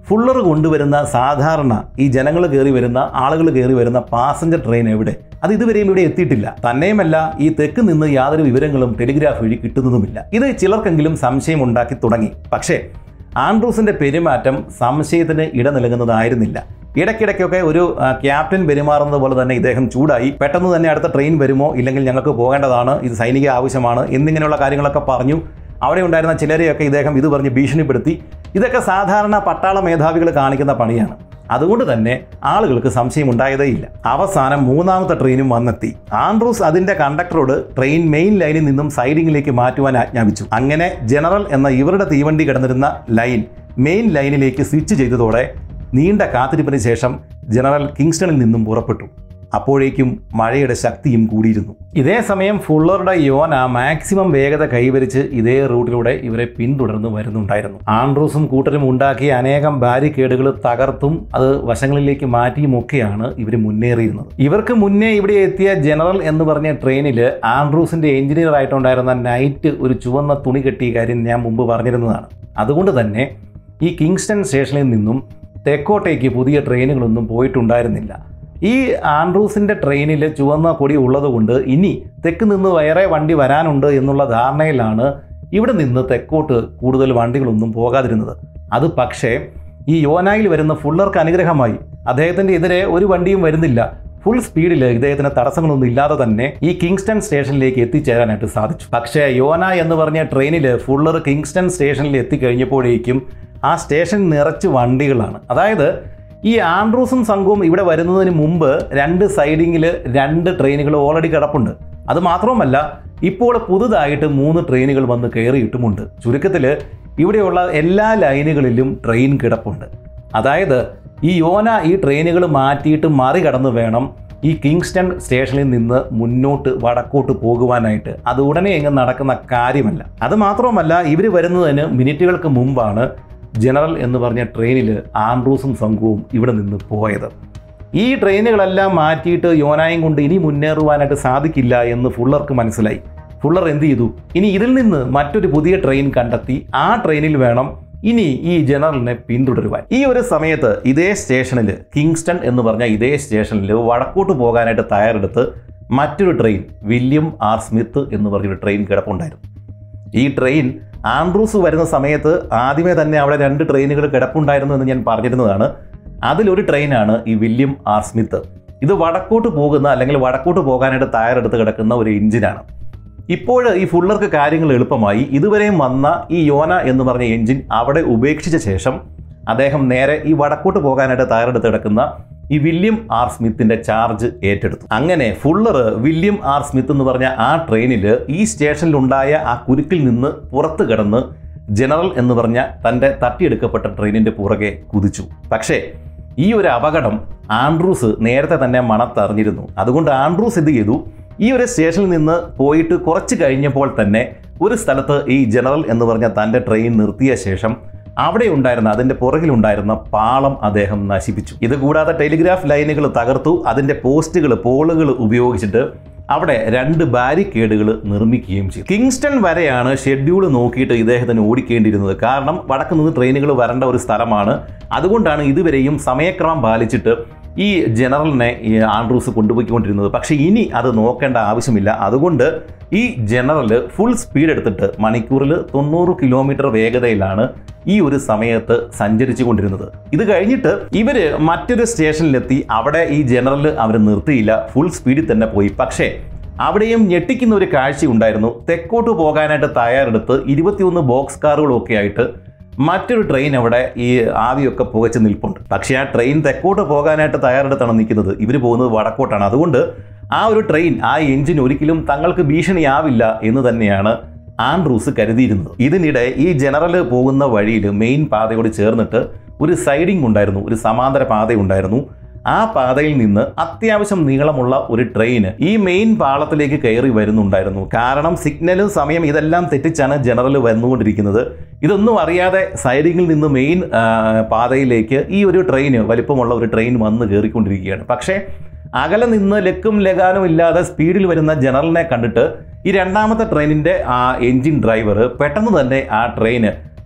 ഫുള്ളർ കൊണ്ടുവരുന്ന സാധാരണ ഈ ജനങ്ങൾ കയറി വരുന്ന ആളുകൾ കയറി വരുന്ന പാസഞ്ചർ ട്രെയിൻ എവിടെ അത് ഇതുവരെയും ഇവിടെ എത്തിയിട്ടില്ല തന്നെയുമല്ല ഈ തെക്ക് നിന്ന് യാതൊരു വിവരങ്ങളും ടെലിഗ്രാഫ് വഴി കിട്ടുന്നതുമില്ല ഇത് ചിലർക്കെങ്കിലും സംശയം ഉണ്ടാക്കി തുടങ്ങി പക്ഷേ ആൻഡ്രൂസിന്റെ പെരുമാറ്റം സംശയത്തിന് ഇട നൽകുന്നതായിരുന്നില്ല ഇടയ്ക്കിടയ്ക്കൊക്കെ ഒരു ആ, ക്യാപ്റ്റൻ പെരുമാറുന്നത് പോലെ തന്നെ ഇദ്ദേഹം ചൂടായി പെട്ടെന്ന് തന്നെ അടുത്ത ട്രെയിൻ വരുമോ ഇല്ലെങ്കിൽ ഞങ്ങൾക്ക് പോകേണ്ടതാണ് ഇത് സൈനിക ആവശ്യമാണ് എന്നിങ്ങനെയുള്ള കാര്യങ്ങളൊക്കെ പറഞ്ഞു അവിടെ ഉണ്ടായിരുന്ന ചിലരെയൊക്കെ ഇദ്ദേഹം ഇത് പറഞ്ഞ് ഭീഷണിപ്പെടുത്തി ഇതൊക്കെ സാധാരണ പട്ടാള മേധാവികൾ കാണിക്കുന്ന പണിയാണ് അതുകൊണ്ട് തന്നെ ആളുകൾക്ക് സംശയം ഉണ്ടായതേയില്ല അവസാനം മൂന്നാമത്തെ ട്രെയിനും വന്നെത്തി ആൻഡ്രൂസ് അതിന്റെ കണ്ടക്ടറോട് ട്രെയിൻ മെയിൻ ലൈനിൽ നിന്നും സൈഡിങ്ങിലേക്ക് മാറ്റുവാൻ ആജ്ഞാപിച്ചു അങ്ങനെ ജനറൽ എന്ന ഇവരുടെ തീവണ്ടി കിടന്നിരുന്ന ലൈൻ മെയിൻ ലൈനിലേക്ക് സ്വിച്ച് ചെയ്തതോടെ നീണ്ട കാത്തിരിപ്പിന് ശേഷം ജനറൽ കിങ്സ്റ്റണിൽ നിന്നും പുറപ്പെട്ടു അപ്പോഴേക്കും മഴയുടെ ശക്തിയും കൂടിയിരുന്നു ഇതേ സമയം ഫുള്ളറുടെ യോന മാക്സിമം വേഗത കൈവരിച്ച് ഇതേ റൂട്ടിലൂടെ ഇവരെ പിന്തുടർന്ന് വരുന്നുണ്ടായിരുന്നു ആൻഡ്രൂസും കൂട്ടരും ഉണ്ടാക്കിയ അനേകം ബാരിക്കേഡുകൾ തകർത്തും അത് വശങ്ങളിലേക്ക് മാറ്റിയുമൊക്കെയാണ് ഇവർ മുന്നേറിയിരുന്നത് ഇവർക്ക് മുന്നേ ഇവിടെ എത്തിയ ജനറൽ എന്ന് പറഞ്ഞ ട്രെയിനിൽ ആൻഡ്രൂസിന്റെ എഞ്ചിനീയർ ആയിട്ടുണ്ടായിരുന്ന നൈറ്റ് ഒരു ചുവന്ന തുണി കെട്ടിയ കാര്യം ഞാൻ മുമ്പ് പറഞ്ഞിരുന്നതാണ് അതുകൊണ്ട് തന്നെ ഈ കിങ്സ്റ്റൺ സ്റ്റേഷനിൽ നിന്നും തെക്കോട്ടേക്ക് പുതിയ ട്രെയിനുകളൊന്നും പോയിട്ടുണ്ടായിരുന്നില്ല ഈ ആൻഡ്രൂസിൻ്റെ ട്രെയിനിൽ ചുവന്ന കൊടി ഉള്ളതുകൊണ്ട് ഇനി തെക്ക് നിന്ന് വേറെ വണ്ടി വരാനുണ്ട് എന്നുള്ള ധാരണയിലാണ് ഇവിടെ നിന്ന് തെക്കോട്ട് കൂടുതൽ വണ്ടികളൊന്നും പോകാതിരുന്നത് അത് പക്ഷേ ഈ യോനായിൽ വരുന്ന ഫുള്ളർക്ക് അനുഗ്രഹമായി അദ്ദേഹത്തിൻ്റെ എതിരെ ഒരു വണ്ടിയും വരുന്നില്ല ഫുൾ സ്പീഡിൽ ഇദ്ദേഹത്തിന് തടസ്സങ്ങളൊന്നും ഇല്ലാതെ തന്നെ ഈ കിങ്സ്റ്റൺ സ്റ്റേഷനിലേക്ക് എത്തിച്ചേരാനായിട്ട് സാധിച്ചു പക്ഷേ യോന എന്ന് പറഞ്ഞ ട്രെയിനിൽ ഫുള്ളർ കിങ്സ്റ്റൺ സ്റ്റേഷനിൽ എത്തിക്കഴിഞ്ഞപ്പോഴേക്കും ആ സ്റ്റേഷൻ നിറച്ച് വണ്ടികളാണ് അതായത് ഈ ആൻഡ്രൂസും സംഘവും ഇവിടെ വരുന്നതിന് മുമ്പ് രണ്ട് സൈഡിങ്ങിൽ രണ്ട് ട്രെയിനുകൾ ഓൾറെഡി കിടപ്പുണ്ട് അത് മാത്രവുമല്ല ഇപ്പോൾ പുതുതായിട്ട് മൂന്ന് ട്രെയിനുകൾ വന്ന് കയറിയിട്ടുമുണ്ട് ചുരുക്കത്തിൽ ഇവിടെയുള്ള എല്ലാ ലൈനുകളിലും ട്രെയിൻ കിടപ്പുണ്ട് അതായത് ഈ യോന ഈ ട്രെയിനുകൾ മാറ്റിയിട്ട് മറികടന്ന് വേണം ഈ കിങ്സ്റ്റൺ സ്റ്റേഷനിൽ നിന്ന് മുന്നോട്ട് വടക്കോട്ട് പോകുവാനായിട്ട് അത് ഉടനെ എങ്ങും നടക്കുന്ന കാര്യമല്ല അത് മാത്രമല്ല ഇവർ വരുന്നതിന് മിനിറ്റുകൾക്ക് മുമ്പാണ് ജനറൽ എന്ന് പറഞ്ഞ ട്രെയിനിൽ ആൻഡ്രൂസും സംഘവും ഇവിടെ നിന്ന് പോയത് ഈ ട്രെയിനുകളെല്ലാം മാറ്റിയിട്ട് യോനായും കൊണ്ട് ഇനി മുന്നേറുവാനായിട്ട് സാധിക്കില്ല എന്ന് ഫുള്ളർക്ക് മനസ്സിലായി ഫുള്ളർ എന്ത് ചെയ്തു ഇനി ഇതിൽ നിന്ന് മറ്റൊരു പുതിയ ട്രെയിൻ കണ്ടെത്തി ആ ട്രെയിനിൽ വേണം ഇനി ഈ ജനറലിനെ പിന്തുടരുവാൻ ഈ ഒരു സമയത്ത് ഇതേ സ്റ്റേഷനിൽ കിങ്സ്റ്റൺ എന്ന് പറഞ്ഞ ഇതേ സ്റ്റേഷനിൽ വടക്കോട്ട് പോകാനായിട്ട് തയ്യാറെടുത്ത് മറ്റൊരു ട്രെയിൻ വില്യം ആർ സ്മിത്ത് എന്ന് പറഞ്ഞൊരു ട്രെയിൻ കിടപ്പുണ്ടായിരുന്നു ഈ ട്രെയിൻ ആൻഡ്രൂസ് വരുന്ന സമയത്ത് ആദ്യമേ തന്നെ അവിടെ രണ്ട് ട്രെയിനുകൾ കിടപ്പുണ്ടായിരുന്നു എന്ന് ഞാൻ പറഞ്ഞിരുന്നതാണ് അതിലൊരു ട്രെയിനാണ് ഈ വില്യം ആർ സ്മിത്ത് ഇത് വടക്കോട്ട് പോകുന്ന അല്ലെങ്കിൽ വടക്കോട്ട് പോകാനായിട്ട് തയ്യാറെടുത്ത് കിടക്കുന്ന ഒരു എഞ്ചിനാണ് ഇപ്പോൾ ഈ ഫുള്ളർക്ക് കാര്യങ്ങൾ എളുപ്പമായി ഇതുവരെയും വന്ന ഈ യോന എന്ന് പറഞ്ഞ എഞ്ചിൻ അവിടെ ഉപേക്ഷിച്ച ശേഷം അദ്ദേഹം നേരെ ഈ വടക്കോട്ട് പോകാനായിട്ട് തയ്യാറെടുത്ത് കിടക്കുന്ന ഈ വില്യം ആർ സ്മിത്തിന്റെ ചാർജ് ഏറ്റെടുത്തു അങ്ങനെ ഫുള്ളർ വില്യം ആർ സ്മിത്ത് എന്ന് പറഞ്ഞ ആ ട്രെയിനിൽ ഈ സ്റ്റേഷനിലുണ്ടായ ആ കുരുക്കിൽ നിന്ന് പുറത്ത് കിടന്ന് ജനറൽ എന്ന് പറഞ്ഞ തൻ്റെ തട്ടിയെടുക്കപ്പെട്ട ട്രെയിനിന്റെ പുറകെ കുതിച്ചു പക്ഷേ ഈ ഒരു അപകടം ആൻഡ്രൂസ് നേരത്തെ തന്നെ മണത്തറിഞ്ഞിരുന്നു അതുകൊണ്ട് ആൻഡ്രൂസ് എന്ത് ചെയ്തു ഈ ഒരു സ്റ്റേഷനിൽ നിന്ന് പോയിട്ട് കുറച്ച് കഴിഞ്ഞപ്പോൾ തന്നെ ഒരു സ്ഥലത്ത് ഈ ജനറൽ എന്ന് പറഞ്ഞ തൻ്റെ ട്രെയിൻ നിർത്തിയ ശേഷം അവിടെ ഉണ്ടായിരുന്ന അതിൻ്റെ പുറകിലുണ്ടായിരുന്ന പാളം അദ്ദേഹം നശിപ്പിച്ചു ഇത് കൂടാതെ ടെലിഗ്രാഫ് ലൈനുകൾ തകർത്തു അതിൻ്റെ പോസ്റ്റുകൾ പോളുകൾ ഉപയോഗിച്ചിട്ട് അവിടെ രണ്ട് ബാരിക്കേഡുകൾ നിർമ്മിക്കുകയും ചെയ്തു കിങ്സ്റ്റൺ വരെയാണ് ഷെഡ്യൂൾ നോക്കിയിട്ട് ഇദ്ദേഹത്തിന് ഓടിക്കേണ്ടിയിരുന്നത് കാരണം വടക്ക് നിന്ന് ട്രെയിനുകൾ വരേണ്ട ഒരു സ്ഥലമാണ് അതുകൊണ്ടാണ് ഇതുവരെയും സമയക്രമം പാലിച്ചിട്ട് ഈ ജനറലിനെ ഈ ആൻഡ്രൂസ് കൊണ്ടുപോയിക്കൊണ്ടിരുന്നത് പക്ഷേ ഇനി അത് നോക്കേണ്ട ആവശ്യമില്ല അതുകൊണ്ട് ഈ ജനറൽ ഫുൾ സ്പീഡ് എടുത്തിട്ട് മണിക്കൂറിൽ തൊണ്ണൂറ് കിലോമീറ്റർ വേഗതയിലാണ് ഈ ഒരു സമയത്ത് സഞ്ചരിച്ചു കൊണ്ടിരുന്നത് ഇത് കഴിഞ്ഞിട്ട് ഇവര് മറ്റൊരു സ്റ്റേഷനിലെത്തി അവിടെ ഈ ജനറൽ അവർ നിർത്തിയില്ല ഫുൾ സ്പീഡിൽ തന്നെ പോയി പക്ഷേ അവിടെയും ഞെട്ടിക്കുന്ന ഒരു കാഴ്ച ഉണ്ടായിരുന്നു തെക്കോട്ട് പോകാനായിട്ട് തയ്യാറെടുത്ത് ഇരുപത്തിയൊന്ന് ബോക്സ് കാറുകളൊക്കെ ആയിട്ട് മറ്റൊരു ട്രെയിൻ അവിടെ ഈ ആവിയൊക്കെ പുകച്ച് നിൽപ്പുണ്ട് പക്ഷേ ആ ട്രെയിൻ തെക്കോട്ട് പോകാനായിട്ട് തയ്യാറെടുത്താണ് നിൽക്കുന്നത് ഇവർ പോകുന്നത് വടക്കോട്ടാണ് അതുകൊണ്ട് ആ ഒരു ട്രെയിൻ ആ എഞ്ചിൻ ഒരിക്കലും തങ്ങൾക്ക് ഭീഷണിയാവില്ല എന്ന് തന്നെയാണ് ആൻഡ്രൂസ് കരുതിയിരുന്നത് ഇതിനിടെ ഈ ജനറൽ പോകുന്ന വഴിയിൽ മെയിൻ പാതയോട് ചേർന്നിട്ട് ഒരു സൈഡിംഗ് ഉണ്ടായിരുന്നു ഒരു സമാന്തര പാതയുണ്ടായിരുന്നു ആ പാതയിൽ നിന്ന് അത്യാവശ്യം നീളമുള്ള ഒരു ട്രെയിൻ ഈ മെയിൻ പാളത്തിലേക്ക് കയറി വരുന്നുണ്ടായിരുന്നു കാരണം സിഗ്നലും സമയം ഇതെല്ലാം തെറ്റിച്ചാണ് ജനറൽ വന്നുകൊണ്ടിരിക്കുന്നത് ഇതൊന്നും അറിയാതെ സൈഡിങ്ങിൽ നിന്ന് മെയിൻ ആ, പാതയിലേക്ക് ഈ ഒരു ട്രെയിൻ വലിപ്പമുള്ള ഒരു ട്രെയിൻ വന്ന് കയറിക്കൊണ്ടിരിക്കുകയാണ് പക്ഷേ അകലെ നിന്ന് ലക്കും ലഗാനും ഇല്ലാതെ സ്പീഡിൽ വരുന്ന ജനറലിനെ കണ്ടിട്ട് ഈ രണ്ടാമത്തെ ട്രെയിനിന്റെ ആ എഞ്ചിൻ ഡ്രൈവർ പെട്ടെന്ന് തന്നെ ആ ട്രെയിന്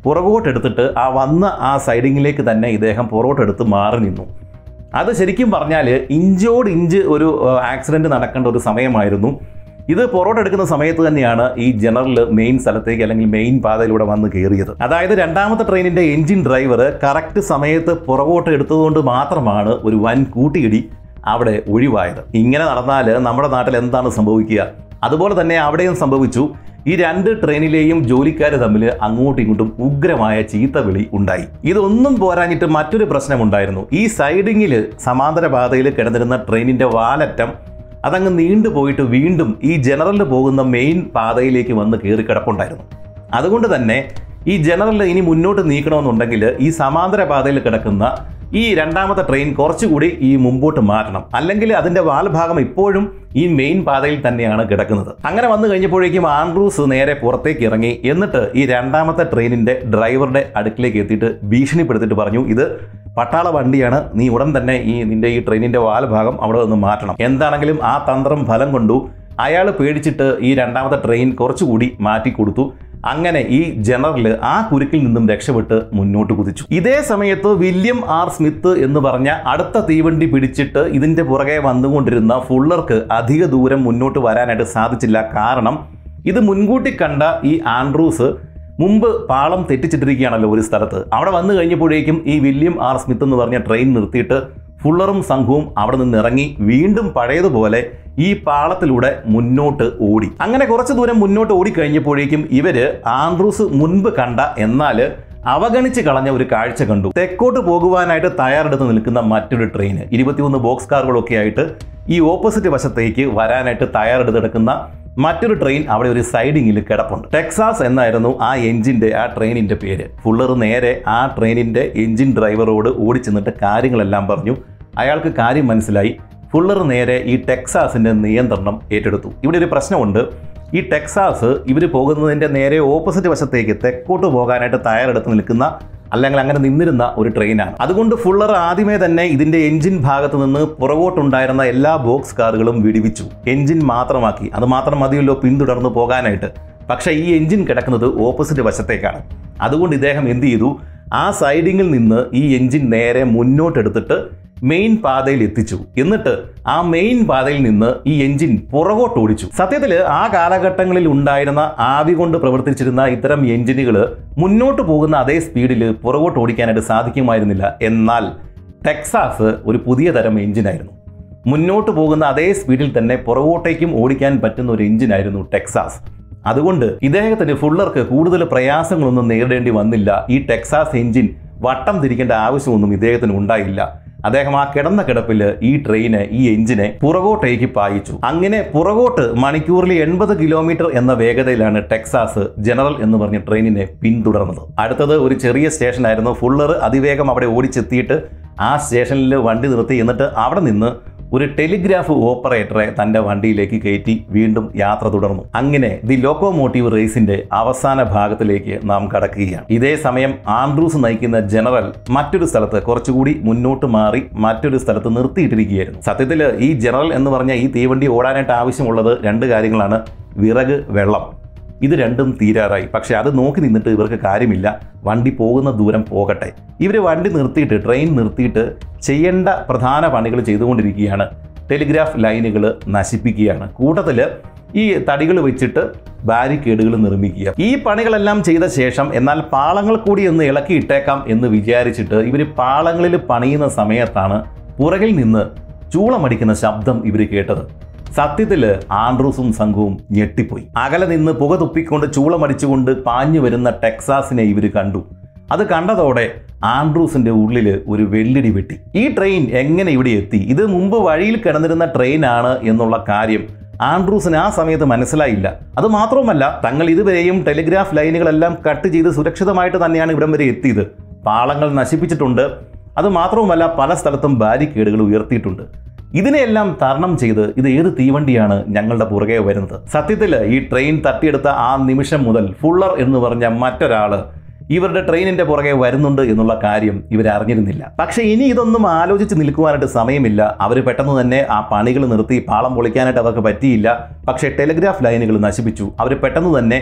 പുറകോട്ടെടുത്തിട്ട് ആ വന്ന ആ സൈഡിങ്ങിലേക്ക് തന്നെ ഇദ്ദേഹം പുറകോട്ടെടുത്ത് മാറി നിന്നു അത് ശരിക്കും പറഞ്ഞാൽ ഇഞ്ചോട് ഇഞ്ച് ഒരു ആക്സിഡന്റ് നടക്കേണ്ട ഒരു സമയമായിരുന്നു ഇത് പുറകോട്ടെടുക്കുന്ന സമയത്ത് തന്നെയാണ് ഈ ജനറൽ മെയിൻ സ്ഥലത്തേക്ക് അല്ലെങ്കിൽ മെയിൻ പാതയിലൂടെ വന്ന് കയറിയത് അതായത് രണ്ടാമത്തെ ട്രെയിനിന്റെ എഞ്ചിൻ ഡ്രൈവർ കറക്റ്റ് സമയത്ത് പുറകോട്ട് എടുത്തതുകൊണ്ട് മാത്രമാണ് ഒരു വൻ കൂട്ടിയിടി അവിടെ ഒഴിവായത് ഇങ്ങനെ നടന്നാൽ നമ്മുടെ നാട്ടിൽ എന്താണ് സംഭവിക്കുക അതുപോലെ തന്നെ അവിടെയും സംഭവിച്ചു ഈ രണ്ട് ട്രെയിനിലെയും ജോലിക്കാർ തമ്മിൽ അങ്ങോട്ടും ഇങ്ങോട്ടും ഉഗ്രമായ ചീത്തവിളി ഉണ്ടായി ഇതൊന്നും പോരാഞ്ഞിട്ട് മറ്റൊരു പ്രശ്നമുണ്ടായിരുന്നു ഈ സൈഡിങ്ങിൽ സമാന്തര പാതയിൽ കിടന്നിരുന്ന ട്രെയിനിന്റെ വാലറ്റം അതങ്ങ് നീണ്ടുപോയിട്ട് വീണ്ടും ഈ ജനറലിൽ പോകുന്ന മെയിൻ പാതയിലേക്ക് വന്ന് കയറി കിടപ്പുണ്ടായിരുന്നു അതുകൊണ്ട് തന്നെ ഈ ജനറൽ ഇനി മുന്നോട്ട് നീക്കണമെന്നുണ്ടെങ്കിൽ ഈ സമാന്തര പാതയിൽ കിടക്കുന്ന ഈ രണ്ടാമത്തെ ട്രെയിൻ കുറച്ചുകൂടി ഈ മുമ്പോട്ട് മാറ്റണം അല്ലെങ്കിൽ അതിന്റെ വാൽഭാഗം ഇപ്പോഴും ഈ മെയിൻ പാതയിൽ തന്നെയാണ് കിടക്കുന്നത് അങ്ങനെ വന്നു കഴിഞ്ഞപ്പോഴേക്കും ആൻഡ്രൂസ് നേരെ പുറത്തേക്ക് ഇറങ്ങി എന്നിട്ട് ഈ രണ്ടാമത്തെ ട്രെയിനിന്റെ ഡ്രൈവറുടെ അടുക്കിലേക്ക് എത്തിയിട്ട് ഭീഷണിപ്പെടുത്തിയിട്ട് പറഞ്ഞു ഇത് പട്ടാള വണ്ടിയാണ് നീ ഉടൻ തന്നെ ഈ നിന്റെ ഈ ട്രെയിനിന്റെ വാൽഭാഗം അവിടെ നിന്ന് മാറ്റണം എന്താണെങ്കിലും ആ തന്ത്രം ഫലം കൊണ്ടു അയാൾ പേടിച്ചിട്ട് ഈ രണ്ടാമത്തെ ട്രെയിൻ കുറച്ചുകൂടി മാറ്റി കൊടുത്തു അങ്ങനെ ഈ ജനറൽ ആ കുരുക്കിൽ നിന്നും രക്ഷപ്പെട്ട് മുന്നോട്ട് കുതിച്ചു ഇതേ സമയത്ത് വില്യം ആർ സ്മിത്ത് എന്ന് പറഞ്ഞ അടുത്ത തീവണ്ടി പിടിച്ചിട്ട് ഇതിന്റെ പുറകെ വന്നുകൊണ്ടിരുന്ന ഫുള്ളർക്ക് അധിക ദൂരം മുന്നോട്ട് വരാനായിട്ട് സാധിച്ചില്ല കാരണം ഇത് മുൻകൂട്ടി കണ്ട ഈ ആൻഡ്രൂസ് മുമ്പ് പാളം തെറ്റിച്ചിട്ടിരിക്കുകയാണല്ലോ ഒരു സ്ഥലത്ത് അവിടെ വന്നു കഴിഞ്ഞപ്പോഴേക്കും ഈ വില്യം ആർ സ്മിത്ത് എന്ന് പറഞ്ഞ ട്രെയിൻ നിർത്തിയിട്ട് ഫുള്ളറും സംഘവും അവിടെ നിന്ന് ഇറങ്ങി വീണ്ടും പഴയതുപോലെ ഈ പാളത്തിലൂടെ മുന്നോട്ട് ഓടി അങ്ങനെ കുറച്ച് ദൂരം മുന്നോട്ട് ഓടിക്കഴിഞ്ഞപ്പോഴേക്കും ഇവര് ആൻഡ്രൂസ് മുൻപ് കണ്ട എന്നാൽ അവഗണിച്ച് കളഞ്ഞ ഒരു കാഴ്ച കണ്ടു തെക്കോട്ട് പോകുവാനായിട്ട് തയ്യാറെടുത്ത് നിൽക്കുന്ന മറ്റൊരു ട്രെയിൻ ഇരുപത്തിയൊന്ന് ബോക്സ് കാറുകളൊക്കെ ആയിട്ട് ഈ ഓപ്പോസിറ്റ് വശത്തേക്ക് വരാനായിട്ട് തയ്യാറെടുത്ത് കിടക്കുന്ന മറ്റൊരു ട്രെയിൻ അവിടെ ഒരു സൈഡിങ്ങിൽ കിടപ്പുണ്ട് ടെക്സാസ് എന്നായിരുന്നു ആ എഞ്ചിന്റെ ആ ട്രെയിനിന്റെ പേര് ഫുള്ളർ നേരെ ആ ട്രെയിനിന്റെ എഞ്ചിൻ ഡ്രൈവറോട് ഓടിച്ചെന്നിട്ട് കാര്യങ്ങളെല്ലാം പറഞ്ഞു അയാൾക്ക് കാര്യം മനസ്സിലായി ഫുള്ളർ നേരെ ഈ ടെക്സാസിന്റെ നിയന്ത്രണം ഏറ്റെടുത്തു ഇവിടെ ഒരു പ്രശ്നമുണ്ട് ഈ ടെക്സാസ് ഇവർ പോകുന്നതിന്റെ നേരെ ഓപ്പോസിറ്റ് വശത്തേക്ക് തെക്കോട്ട് പോകാനായിട്ട് തയ്യാറെടുത്ത് നിൽക്കുന്ന അല്ലെങ്കിൽ അങ്ങനെ നിന്നിരുന്ന ഒരു ട്രെയിനാണ് അതുകൊണ്ട് ഫുള്ളർ ആദ്യമേ തന്നെ ഇതിന്റെ എഞ്ചിൻ ഭാഗത്ത് നിന്ന് പുറകോട്ടുണ്ടായിരുന്ന എല്ലാ ബോക്സ് കാറുകളും വിടിവിച്ചു എഞ്ചിൻ മാത്രമാക്കി അത് മാത്രം മതിയല്ലോ പിന്തുടർന്ന് പോകാനായിട്ട് പക്ഷേ ഈ എഞ്ചിൻ കിടക്കുന്നത് ഓപ്പോസിറ്റ് വശത്തേക്കാണ് അതുകൊണ്ട് ഇദ്ദേഹം എന്ത് ചെയ്തു ആ സൈഡിങ്ങിൽ നിന്ന് ഈ എഞ്ചിൻ നേരെ മുന്നോട്ടെടുത്തിട്ട് മെയിൻ പാതയിൽ എത്തിച്ചു എന്നിട്ട് ആ മെയിൻ പാതയിൽ നിന്ന് ഈ എഞ്ചിൻ പുറകോട്ട് ഓടിച്ചു സത്യത്തിൽ ആ കാലഘട്ടങ്ങളിൽ ഉണ്ടായിരുന്ന ആവി കൊണ്ട് പ്രവർത്തിച്ചിരുന്ന ഇത്തരം എഞ്ചിനുകൾ മുന്നോട്ട് പോകുന്ന അതേ സ്പീഡിൽ പുറകോട്ട് ഓടിക്കാനായിട്ട് സാധിക്കുമായിരുന്നില്ല എന്നാൽ ടെക്സാസ് ഒരു പുതിയ തരം എഞ്ചിനായിരുന്നു മുന്നോട്ട് പോകുന്ന അതേ സ്പീഡിൽ തന്നെ പുറകോട്ടേക്കും ഓടിക്കാൻ പറ്റുന്ന ഒരു എഞ്ചിനായിരുന്നു ടെക്സാസ് അതുകൊണ്ട് ഇദ്ദേഹത്തിന് ഫുള്ളർക്ക് കൂടുതൽ പ്രയാസങ്ങളൊന്നും നേരിടേണ്ടി വന്നില്ല ഈ ടെക്സാസ് എഞ്ചിൻ വട്ടം തിരിക്കേണ്ട ആവശ്യമൊന്നും ഇദ്ദേഹത്തിന് ഉണ്ടായില്ല അദ്ദേഹം ആ കിടന്ന കിടപ്പിൽ ഈ ട്രെയിന് ഈ എഞ്ചിനെ പുറകോട്ടേക്ക് പായിച്ചു അങ്ങനെ പുറകോട്ട് മണിക്കൂറിൽ എൺപത് കിലോമീറ്റർ എന്ന വേഗതയിലാണ് ടെക്സാസ് ജനറൽ എന്ന് പറഞ്ഞ ട്രെയിനിനെ പിന്തുടർന്നത് അടുത്തത് ഒരു ചെറിയ സ്റ്റേഷനായിരുന്നു ഫുള്ളർ അതിവേഗം അവിടെ ഓടിച്ചെത്തിയിട്ട് ആ സ്റ്റേഷനിൽ വണ്ടി നിർത്തി എന്നിട്ട് അവിടെ നിന്ന് ഒരു ടെലിഗ്രാഫ് ഓപ്പറേറ്ററെ തന്റെ വണ്ടിയിലേക്ക് കയറ്റി വീണ്ടും യാത്ര തുടർന്നു അങ്ങനെ ദി ലോക്കോമോട്ടീവ് റേസിന്റെ അവസാന ഭാഗത്തിലേക്ക് നാം കടക്കുകയാണ് ഇതേ സമയം ആൻഡ്രൂസ് നയിക്കുന്ന ജനറൽ മറ്റൊരു സ്ഥലത്ത് കുറച്ചുകൂടി മുന്നോട്ട് മാറി മറ്റൊരു സ്ഥലത്ത് നിർത്തിയിട്ടിരിക്കുകയായിരുന്നു സത്യത്തിൽ ഈ ജനറൽ എന്ന് പറഞ്ഞ ഈ തീവണ്ടി ഓടാനായിട്ട് ആവശ്യമുള്ളത് രണ്ട് കാര്യങ്ങളാണ് വിറക് വെള്ളം ഇത് രണ്ടും തീരാറായി പക്ഷെ അത് നോക്കി നിന്നിട്ട് ഇവർക്ക് കാര്യമില്ല വണ്ടി പോകുന്ന ദൂരം പോകട്ടെ ഇവർ വണ്ടി നിർത്തിയിട്ട് ട്രെയിൻ നിർത്തിയിട്ട് ചെയ്യേണ്ട പ്രധാന പണികൾ ചെയ്തുകൊണ്ടിരിക്കുകയാണ് ടെലിഗ്രാഫ് ലൈനുകൾ നശിപ്പിക്കുകയാണ് കൂട്ടത്തിൽ ഈ തടികൾ വെച്ചിട്ട് ബാരിക്കേഡുകൾ നിർമ്മിക്കുക ഈ പണികളെല്ലാം ചെയ്ത ശേഷം എന്നാൽ പാളങ്ങൾ കൂടി ഒന്ന് ഇളക്കിയിട്ടേക്കാം എന്ന് വിചാരിച്ചിട്ട് ഇവർ പാളങ്ങളിൽ പണിയുന്ന സമയത്താണ് പുറകിൽ നിന്ന് ചൂളമടിക്കുന്ന ശബ്ദം ഇവർ കേട്ടത് സത്യത്തിൽ ആൻഡ്രൂസും സംഘവും ഞെട്ടിപ്പോയി അകലെ നിന്ന് പുക തുപ്പിക്കൊണ്ട് ചൂളമടിച്ചുകൊണ്ട് പാഞ്ഞു വരുന്ന ടെക്സാസിനെ ഇവർ കണ്ടു അത് കണ്ടതോടെ ആൻഡ്രൂസിന്റെ ഉള്ളിൽ ഒരു വെള്ളിടി വെട്ടി ഈ ട്രെയിൻ എങ്ങനെ ഇവിടെ എത്തി ഇത് മുമ്പ് വഴിയിൽ കിടന്നിരുന്ന ട്രെയിനാണ് എന്നുള്ള കാര്യം ആൻഡ്രൂസിന് ആ സമയത്ത് മനസ്സിലായില്ല അത് മാത്രവുമല്ല തങ്ങൾ ഇതുവരെയും ടെലിഗ്രാഫ് ലൈനുകളെല്ലാം കട്ട് ചെയ്ത് സുരക്ഷിതമായിട്ട് തന്നെയാണ് ഇവിടം വരെ എത്തിയത് പാളങ്ങൾ നശിപ്പിച്ചിട്ടുണ്ട് അത് മാത്രവുമല്ല പല സ്ഥലത്തും ബാരിക്കേഡുകൾ ഉയർത്തിയിട്ടുണ്ട് ഇതിനെയെല്ലാം തരണം ചെയ്ത് ഇത് ഏത് തീവണ്ടിയാണ് ഞങ്ങളുടെ പുറകെ വരുന്നത് സത്യത്തിൽ ഈ ട്രെയിൻ തട്ടിയെടുത്ത ആ നിമിഷം മുതൽ ഫുള്ളർ എന്ന് പറഞ്ഞ മറ്റൊരാള് ഇവരുടെ ട്രെയിനിന്റെ പുറകെ വരുന്നുണ്ട് എന്നുള്ള കാര്യം ഇവർ അറിഞ്ഞിരുന്നില്ല പക്ഷെ ഇനി ഇതൊന്നും ആലോചിച്ച് നിൽക്കുവാനായിട്ട് സമയമില്ല അവർ പെട്ടെന്ന് തന്നെ ആ പണികൾ നിർത്തി പാളം പൊളിക്കാനായിട്ട് അവർക്ക് പറ്റിയില്ല പക്ഷേ ടെലിഗ്രാഫ് ലൈനുകൾ നശിപ്പിച്ചു അവർ പെട്ടെന്ന് തന്നെ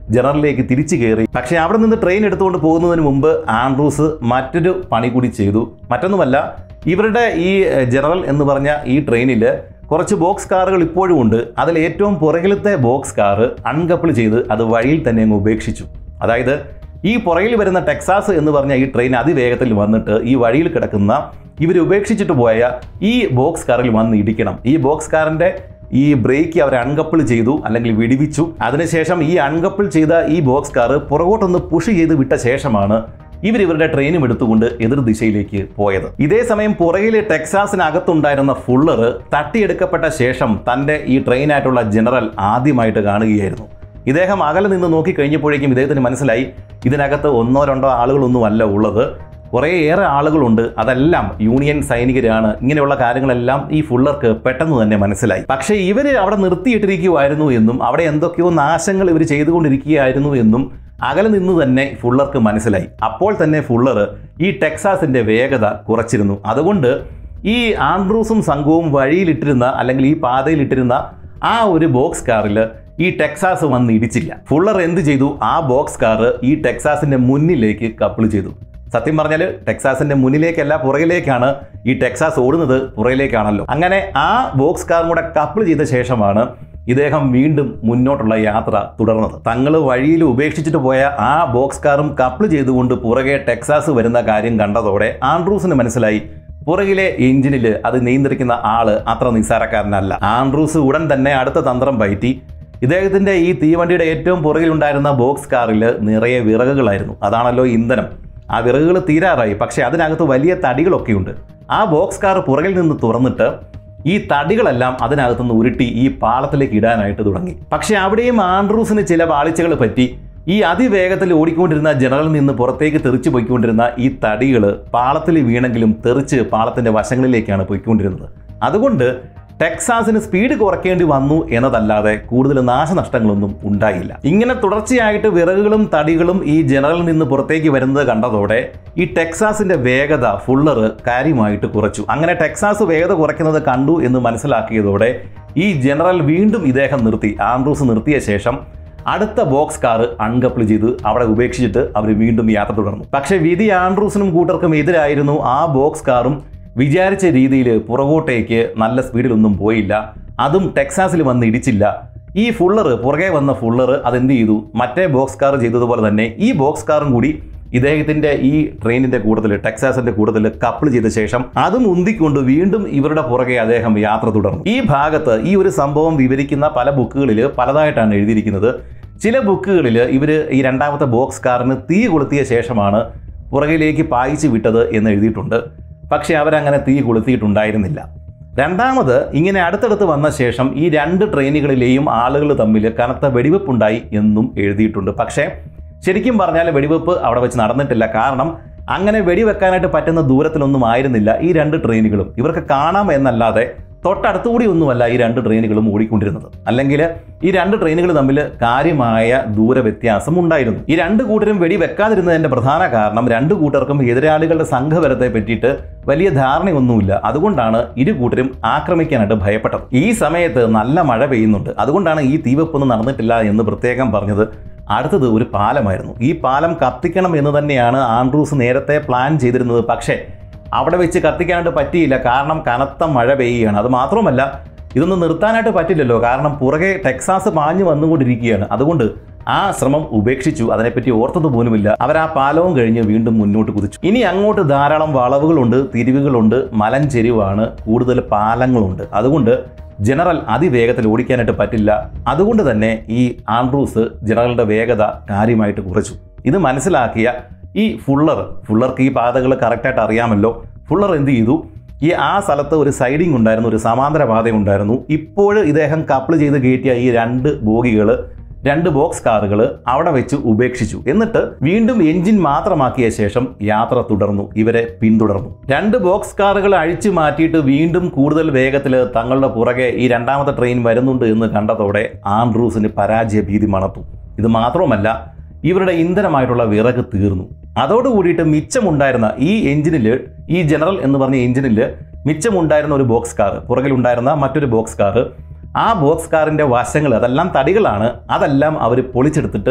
ജനറലിലേക്ക് തിരിച്ചു കയറി പക്ഷേ അവിടെ നിന്ന് ട്രെയിൻ എടുത്തുകൊണ്ട് പോകുന്നതിന് മുമ്പ് ആൻഡ്രൂസ് മറ്റൊരു പണി കൂടി ചെയ്തു മറ്റൊന്നുമല്ല ഇവരുടെ ഈ എഹ്, ജനറൽ എന്ന് പറഞ്ഞ ഈ ട്രെയിനിൽ കുറച്ച് ബോക്സ് കാറുകൾ ഇപ്പോഴും ഉണ്ട് അതിൽ ഏറ്റവും പുറകിലത്തെ ബോക്സ് കാറ് അൺകപ്പിൾ ചെയ്ത് അത് വഴിയിൽ തന്നെ അങ്ങ് ഉപേക്ഷിച്ചു അതായത് ഈ പുറകിൽ വരുന്ന ടെക്സാസ് എന്ന് പറഞ്ഞ ഈ ട്രെയിൻ അതിവേഗത്തിൽ വന്നിട്ട് ഈ വഴിയിൽ കിടക്കുന്ന ഇവർ ഉപേക്ഷിച്ചിട്ട് പോയ ഈ ബോക്സ് കാറിൽ വന്ന് ഇടിക്കണം ഈ ബോക്സ് കാറിന്റെ ഈ ബ്രേക്ക് അവർ അൺകപ്പിൾ ചെയ്തു അല്ലെങ്കിൽ വിടിവിച്ചു അതിനുശേഷം ഈ അൺകപ്പിൾ ചെയ്ത ഈ ബോക്സ് കാർ പുറകോട്ടൊന്ന് പുഷ് ചെയ്ത് വിട്ട ശേഷമാണ് ഇവർ ഇവരുടെ ട്രെയിനും എടുത്തുകൊണ്ട് എതിർ ദിശയിലേക്ക് പോയത് ഇതേ സമയം പുറകിൽ ടെക്സാസിനകത്തുണ്ടായിരുന്ന ഫുള്ളർ തട്ടിയെടുക്കപ്പെട്ട ശേഷം തൻ്റെ ഈ ട്രെയിനായിട്ടുള്ള ജനറൽ ആദ്യമായിട്ട് കാണുകയായിരുന്നു ഇദ്ദേഹം അകലെ നിന്ന് നോക്കി കഴിഞ്ഞപ്പോഴേക്കും ഇദ്ദേഹത്തിന് മനസ്സിലായി ഇതിനകത്ത് ഒന്നോ രണ്ടോ ആളുകളൊന്നുമല്ല ഉള്ളത് കുറേയേറെ ആളുകളുണ്ട് അതെല്ലാം യൂണിയൻ സൈനികരാണ് ഇങ്ങനെയുള്ള കാര്യങ്ങളെല്ലാം ഈ ഫുള്ളർക്ക് പെട്ടെന്ന് തന്നെ മനസ്സിലായി പക്ഷേ ഇവർ അവിടെ നിർത്തിയിട്ടിരിക്കുമായിരുന്നു എന്നും അവിടെ എന്തൊക്കെയോ നാശങ്ങൾ ഇവർ ചെയ്തുകൊണ്ടിരിക്കുകയായിരുന്നു എന്നും അകലെ നിന്ന് തന്നെ ഫുള്ളർക്ക് മനസ്സിലായി അപ്പോൾ തന്നെ ഫുള്ളർ ഈ ടെക്സാസിന്റെ വേഗത കുറച്ചിരുന്നു അതുകൊണ്ട് ഈ ആൻഡ്രൂസും സംഘവും വഴിയിലിട്ടിരുന്ന അല്ലെങ്കിൽ ഈ പാതയിലിട്ടിരുന്ന ആ ഒരു ബോക്സ് കാറിൽ ഈ ടെക്സാസ് വന്ന് ഇടിച്ചില്ല ഫുള്ളർ എന്ത് ചെയ്തു ആ ബോക്സ് കാർ ഈ ടെക്സാസിന്റെ മുന്നിലേക്ക് കപ്പിൾ ചെയ്തു സത്യം പറഞ്ഞാൽ ടെക്സാസിന്റെ മുന്നിലേക്കല്ല പുറകിലേക്കാണ് ഈ ടെക്സാസ് ഓടുന്നത് പുറകിലേക്കാണല്ലോ അങ്ങനെ ആ ബോക്സ് കാറും കൂടെ കപ്പിൾ ചെയ്ത ശേഷമാണ് ഇദ്ദേഹം വീണ്ടും മുന്നോട്ടുള്ള യാത്ര തുടർന്നത് തങ്ങൾ വഴിയിൽ ഉപേക്ഷിച്ചിട്ട് പോയ ആ ബോക്സ് കാറും കപ്പിൾ ചെയ്തുകൊണ്ട് പുറകെ ടെക്സാസ് വരുന്ന കാര്യം കണ്ടതോടെ ആൻഡ്രൂസിന് മനസ്സിലായി പുറകിലെ എഞ്ചിനിൽ അത് നിയന്ത്രിക്കുന്ന ആള് അത്ര നിസ്സാരക്കാരനല്ല ആൻഡ്രൂസ് ഉടൻ തന്നെ അടുത്ത തന്ത്രം പയറ്റി ഇദ്ദേഹത്തിന്റെ ഈ തീവണ്ടിയുടെ ഏറ്റവും പുറകിലുണ്ടായിരുന്ന ബോക്സ് കാറിൽ നിറയെ വിറകുകളായിരുന്നു അതാണല്ലോ ഇന്ധനം ആ വിറകുകൾ തീരാറായി പക്ഷേ അതിനകത്ത് വലിയ തടികളൊക്കെയുണ്ട് ആ ബോക്സ് കാർ പുറകിൽ നിന്ന് തുറന്നിട്ട് ഈ തടികളെല്ലാം അതിനകത്തുനിന്ന് ഉരുട്ടി ഈ പാളത്തിലേക്ക് ഇടാനായിട്ട് തുടങ്ങി പക്ഷേ അവിടെയും ആൻഡ്രൂസിന് ചില പാളിച്ചകൾ പറ്റി ഈ അതിവേഗത്തിൽ ഓടിക്കൊണ്ടിരുന്ന ജനറലിൽ നിന്ന് പുറത്തേക്ക് തെറിച്ച് പോയിക്കൊണ്ടിരുന്ന ഈ തടികൾ പാളത്തിൽ വീണെങ്കിലും തെറിച്ച് പാളത്തിന്റെ വശങ്ങളിലേക്കാണ് പോയിക്കൊണ്ടിരുന്നത് അതുകൊണ്ട് ടെക്സാസിന് സ്പീഡ് കുറയ്ക്കേണ്ടി വന്നു എന്നതല്ലാതെ കൂടുതൽ നാശനഷ്ടങ്ങളൊന്നും ഉണ്ടായില്ല ഇങ്ങനെ തുടർച്ചയായിട്ട് വിറകുകളും തടികളും ഈ ജനറലിൽ നിന്ന് പുറത്തേക്ക് വരുന്നത് കണ്ടതോടെ ഈ ടെക്സാസിന്റെ വേഗത ഫുള്ളർ കാര്യമായിട്ട് കുറച്ചു അങ്ങനെ ടെക്സാസ് വേഗത കുറയ്ക്കുന്നത് കണ്ടു എന്ന് മനസ്സിലാക്കിയതോടെ ഈ ജനറൽ വീണ്ടും ഇദ്ദേഹം നിർത്തി ആൻഡ്രൂസ് നിർത്തിയ ശേഷം അടുത്ത ബോക്സ് കാർ അൺകപ്പിൾ ചെയ്ത് അവിടെ ഉപേക്ഷിച്ചിട്ട് അവർ വീണ്ടും യാത്ര തുടർന്നു പക്ഷേ വിധി ആൻഡ്രൂസിനും കൂട്ടർക്കും എതിരായിരുന്നു ആ ബോക്സ് കാറും വിചാരിച്ച രീതിയിൽ പുറകോട്ടേക്ക് നല്ല സ്പീഡിലൊന്നും പോയില്ല അതും ടെക്സാസിൽ വന്ന് ഇടിച്ചില്ല ഈ ഫുള്ളർ പുറകെ വന്ന ഫുള്ളർ അതെന്ത് ചെയ്തു മറ്റേ ബോക്സ് കാർ ചെയ്തതുപോലെ തന്നെ ഈ ബോക്സ് കാറും കൂടി ഇദ്ദേഹത്തിന്റെ ഈ ട്രെയിനിന്റെ കൂട്ടത്തിൽ ടെക്സാസിന്റെ കൂട്ടത്തിൽ കപ്പിൾ ചെയ്ത ശേഷം അതും ഉന്തിക്കൊണ്ട് വീണ്ടും ഇവരുടെ പുറകെ അദ്ദേഹം യാത്ര തുടർന്നു ഈ ഭാഗത്ത് ഈ ഒരു സംഭവം വിവരിക്കുന്ന പല ബുക്കുകളിൽ പലതായിട്ടാണ് എഴുതിയിരിക്കുന്നത് ചില ബുക്കുകളിൽ ഇവർ ഈ രണ്ടാമത്തെ ബോക്സ് കാറിന് തീ കൊളുത്തിയ ശേഷമാണ് പുറകിലേക്ക് പായിച്ചു വിട്ടത് എന്ന് എഴുതിയിട്ടുണ്ട് പക്ഷേ അവരങ്ങനെ തീ കൊളുത്തിയിട്ടുണ്ടായിരുന്നില്ല രണ്ടാമത് ഇങ്ങനെ അടുത്തടുത്ത് വന്ന ശേഷം ഈ രണ്ട് ട്രെയിനുകളിലെയും ആളുകൾ തമ്മിൽ കനത്ത വെടിവെപ്പുണ്ടായി എന്നും എഴുതിയിട്ടുണ്ട് പക്ഷേ ശരിക്കും പറഞ്ഞാൽ വെടിവെപ്പ് അവിടെ വെച്ച് നടന്നിട്ടില്ല കാരണം അങ്ങനെ വെടിവെക്കാനായിട്ട് പറ്റുന്ന ദൂരത്തിലൊന്നും ആയിരുന്നില്ല ഈ രണ്ട് ട്രെയിനുകളും ഇവർക്ക് കാണാം എന്നല്ലാതെ തൊട്ടടുത്തുകൂടി ഒന്നുമല്ല ഈ രണ്ട് ട്രെയിനുകളും ഓടിക്കൊണ്ടിരുന്നത് അല്ലെങ്കിൽ ഈ രണ്ട് ട്രെയിനുകൾ തമ്മിൽ കാര്യമായ ദൂരവ്യത്യാസം ഉണ്ടായിരുന്നു ഈ രണ്ട് കൂട്ടരും വെടിവെക്കാതിരുന്നതിന്റെ പ്രധാന കാരണം രണ്ട് കൂട്ടർക്കും എതിരാളികളുടെ സംഘബലത്തെ പറ്റിയിട്ട് വലിയ ധാരണയൊന്നുമില്ല അതുകൊണ്ടാണ് ഇരു കൂട്ടരും ആക്രമിക്കാനായിട്ട് ഭയപ്പെട്ടത് ഈ സമയത്ത് നല്ല മഴ പെയ്യുന്നുണ്ട് അതുകൊണ്ടാണ് ഈ തീവെപ്പൊന്നും നടന്നിട്ടില്ല എന്ന് പ്രത്യേകം പറഞ്ഞത് അടുത്തത് ഒരു പാലമായിരുന്നു ഈ പാലം കത്തിക്കണം എന്ന് തന്നെയാണ് ആൻഡ്രൂസ് നേരത്തെ പ്ലാൻ ചെയ്തിരുന്നത് പക്ഷേ അവിടെ വെച്ച് കത്തിക്കാനായിട്ട് പറ്റിയില്ല കാരണം കനത്ത മഴ പെയ്യുകയാണ് അത് മാത്രമല്ല ഇതൊന്നും നിർത്താനായിട്ട് പറ്റില്ലല്ലോ കാരണം പുറകെ ടെക്സാസ് പാഞ്ഞു വന്നുകൊണ്ടിരിക്കുകയാണ് അതുകൊണ്ട് ആ ശ്രമം ഉപേക്ഷിച്ചു അതിനെപ്പറ്റി ഓർത്തത് പോലുമില്ല അവർ ആ പാലവും കഴിഞ്ഞ് വീണ്ടും മുന്നോട്ട് കുതിച്ചു ഇനി അങ്ങോട്ട് ധാരാളം വളവുകളുണ്ട് തിരിവുകളുണ്ട് മലഞ്ചെരിവാണ് കൂടുതൽ പാലങ്ങളുണ്ട് അതുകൊണ്ട് ജനറൽ അതിവേഗത്തിൽ ഓടിക്കാനായിട്ട് പറ്റില്ല അതുകൊണ്ട് തന്നെ ഈ ആൻഡ്രൂസ് ജനറലിന്റെ വേഗത കാര്യമായിട്ട് കുറച്ചു ഇത് മനസ്സിലാക്കിയ ഈ ഫുള്ളർ ഫുള്ളർക്ക് ഈ പാതകൾ കറക്റ്റായിട്ട് അറിയാമല്ലോ ഫുള്ളർ എന്ത് ചെയ്തു ഈ ആ സ്ഥലത്ത് ഒരു സൈഡിങ് ഉണ്ടായിരുന്നു ഒരു സമാന്തര പാതയുണ്ടായിരുന്നു ഇപ്പോൾ ഇദ്ദേഹം കപ്പിൾ ചെയ്ത് കയറ്റിയ ഈ രണ്ട് ബോഗികൾ രണ്ട് ബോക്സ് കാറുകൾ അവിടെ വെച്ച് ഉപേക്ഷിച്ചു എന്നിട്ട് വീണ്ടും എഞ്ചിൻ മാത്രമാക്കിയ ശേഷം യാത്ര തുടർന്നു ഇവരെ പിന്തുടർന്നു രണ്ട് ബോക്സ് കാറുകൾ അഴിച്ചു മാറ്റിയിട്ട് വീണ്ടും കൂടുതൽ വേഗത്തിൽ തങ്ങളുടെ പുറകെ ഈ രണ്ടാമത്തെ ട്രെയിൻ വരുന്നുണ്ട് എന്ന് കണ്ടതോടെ ആൻഡ്രൂസിന് പരാജയ ഭീതി മണത്തു ഇത് മാത്രമല്ല ഇവരുടെ ഇന്ധനമായിട്ടുള്ള വിറക് തീർന്നു അതോടുകൂടിയിട്ട് മിച്ചമുണ്ടായിരുന്ന ഈ എഞ്ചിനിൽ ഈ ജനറൽ എന്ന് പറഞ്ഞ എഞ്ചിനിൽ മിച്ചമുണ്ടായിരുന്ന ഒരു ബോക്സ് കാർ പുറകിലുണ്ടായിരുന്ന മറ്റൊരു ബോക്സ് കാർ ആ ബോക്സ് കാറിന്റെ വശങ്ങൾ അതെല്ലാം തടികളാണ് അതെല്ലാം അവർ പൊളിച്ചെടുത്തിട്ട്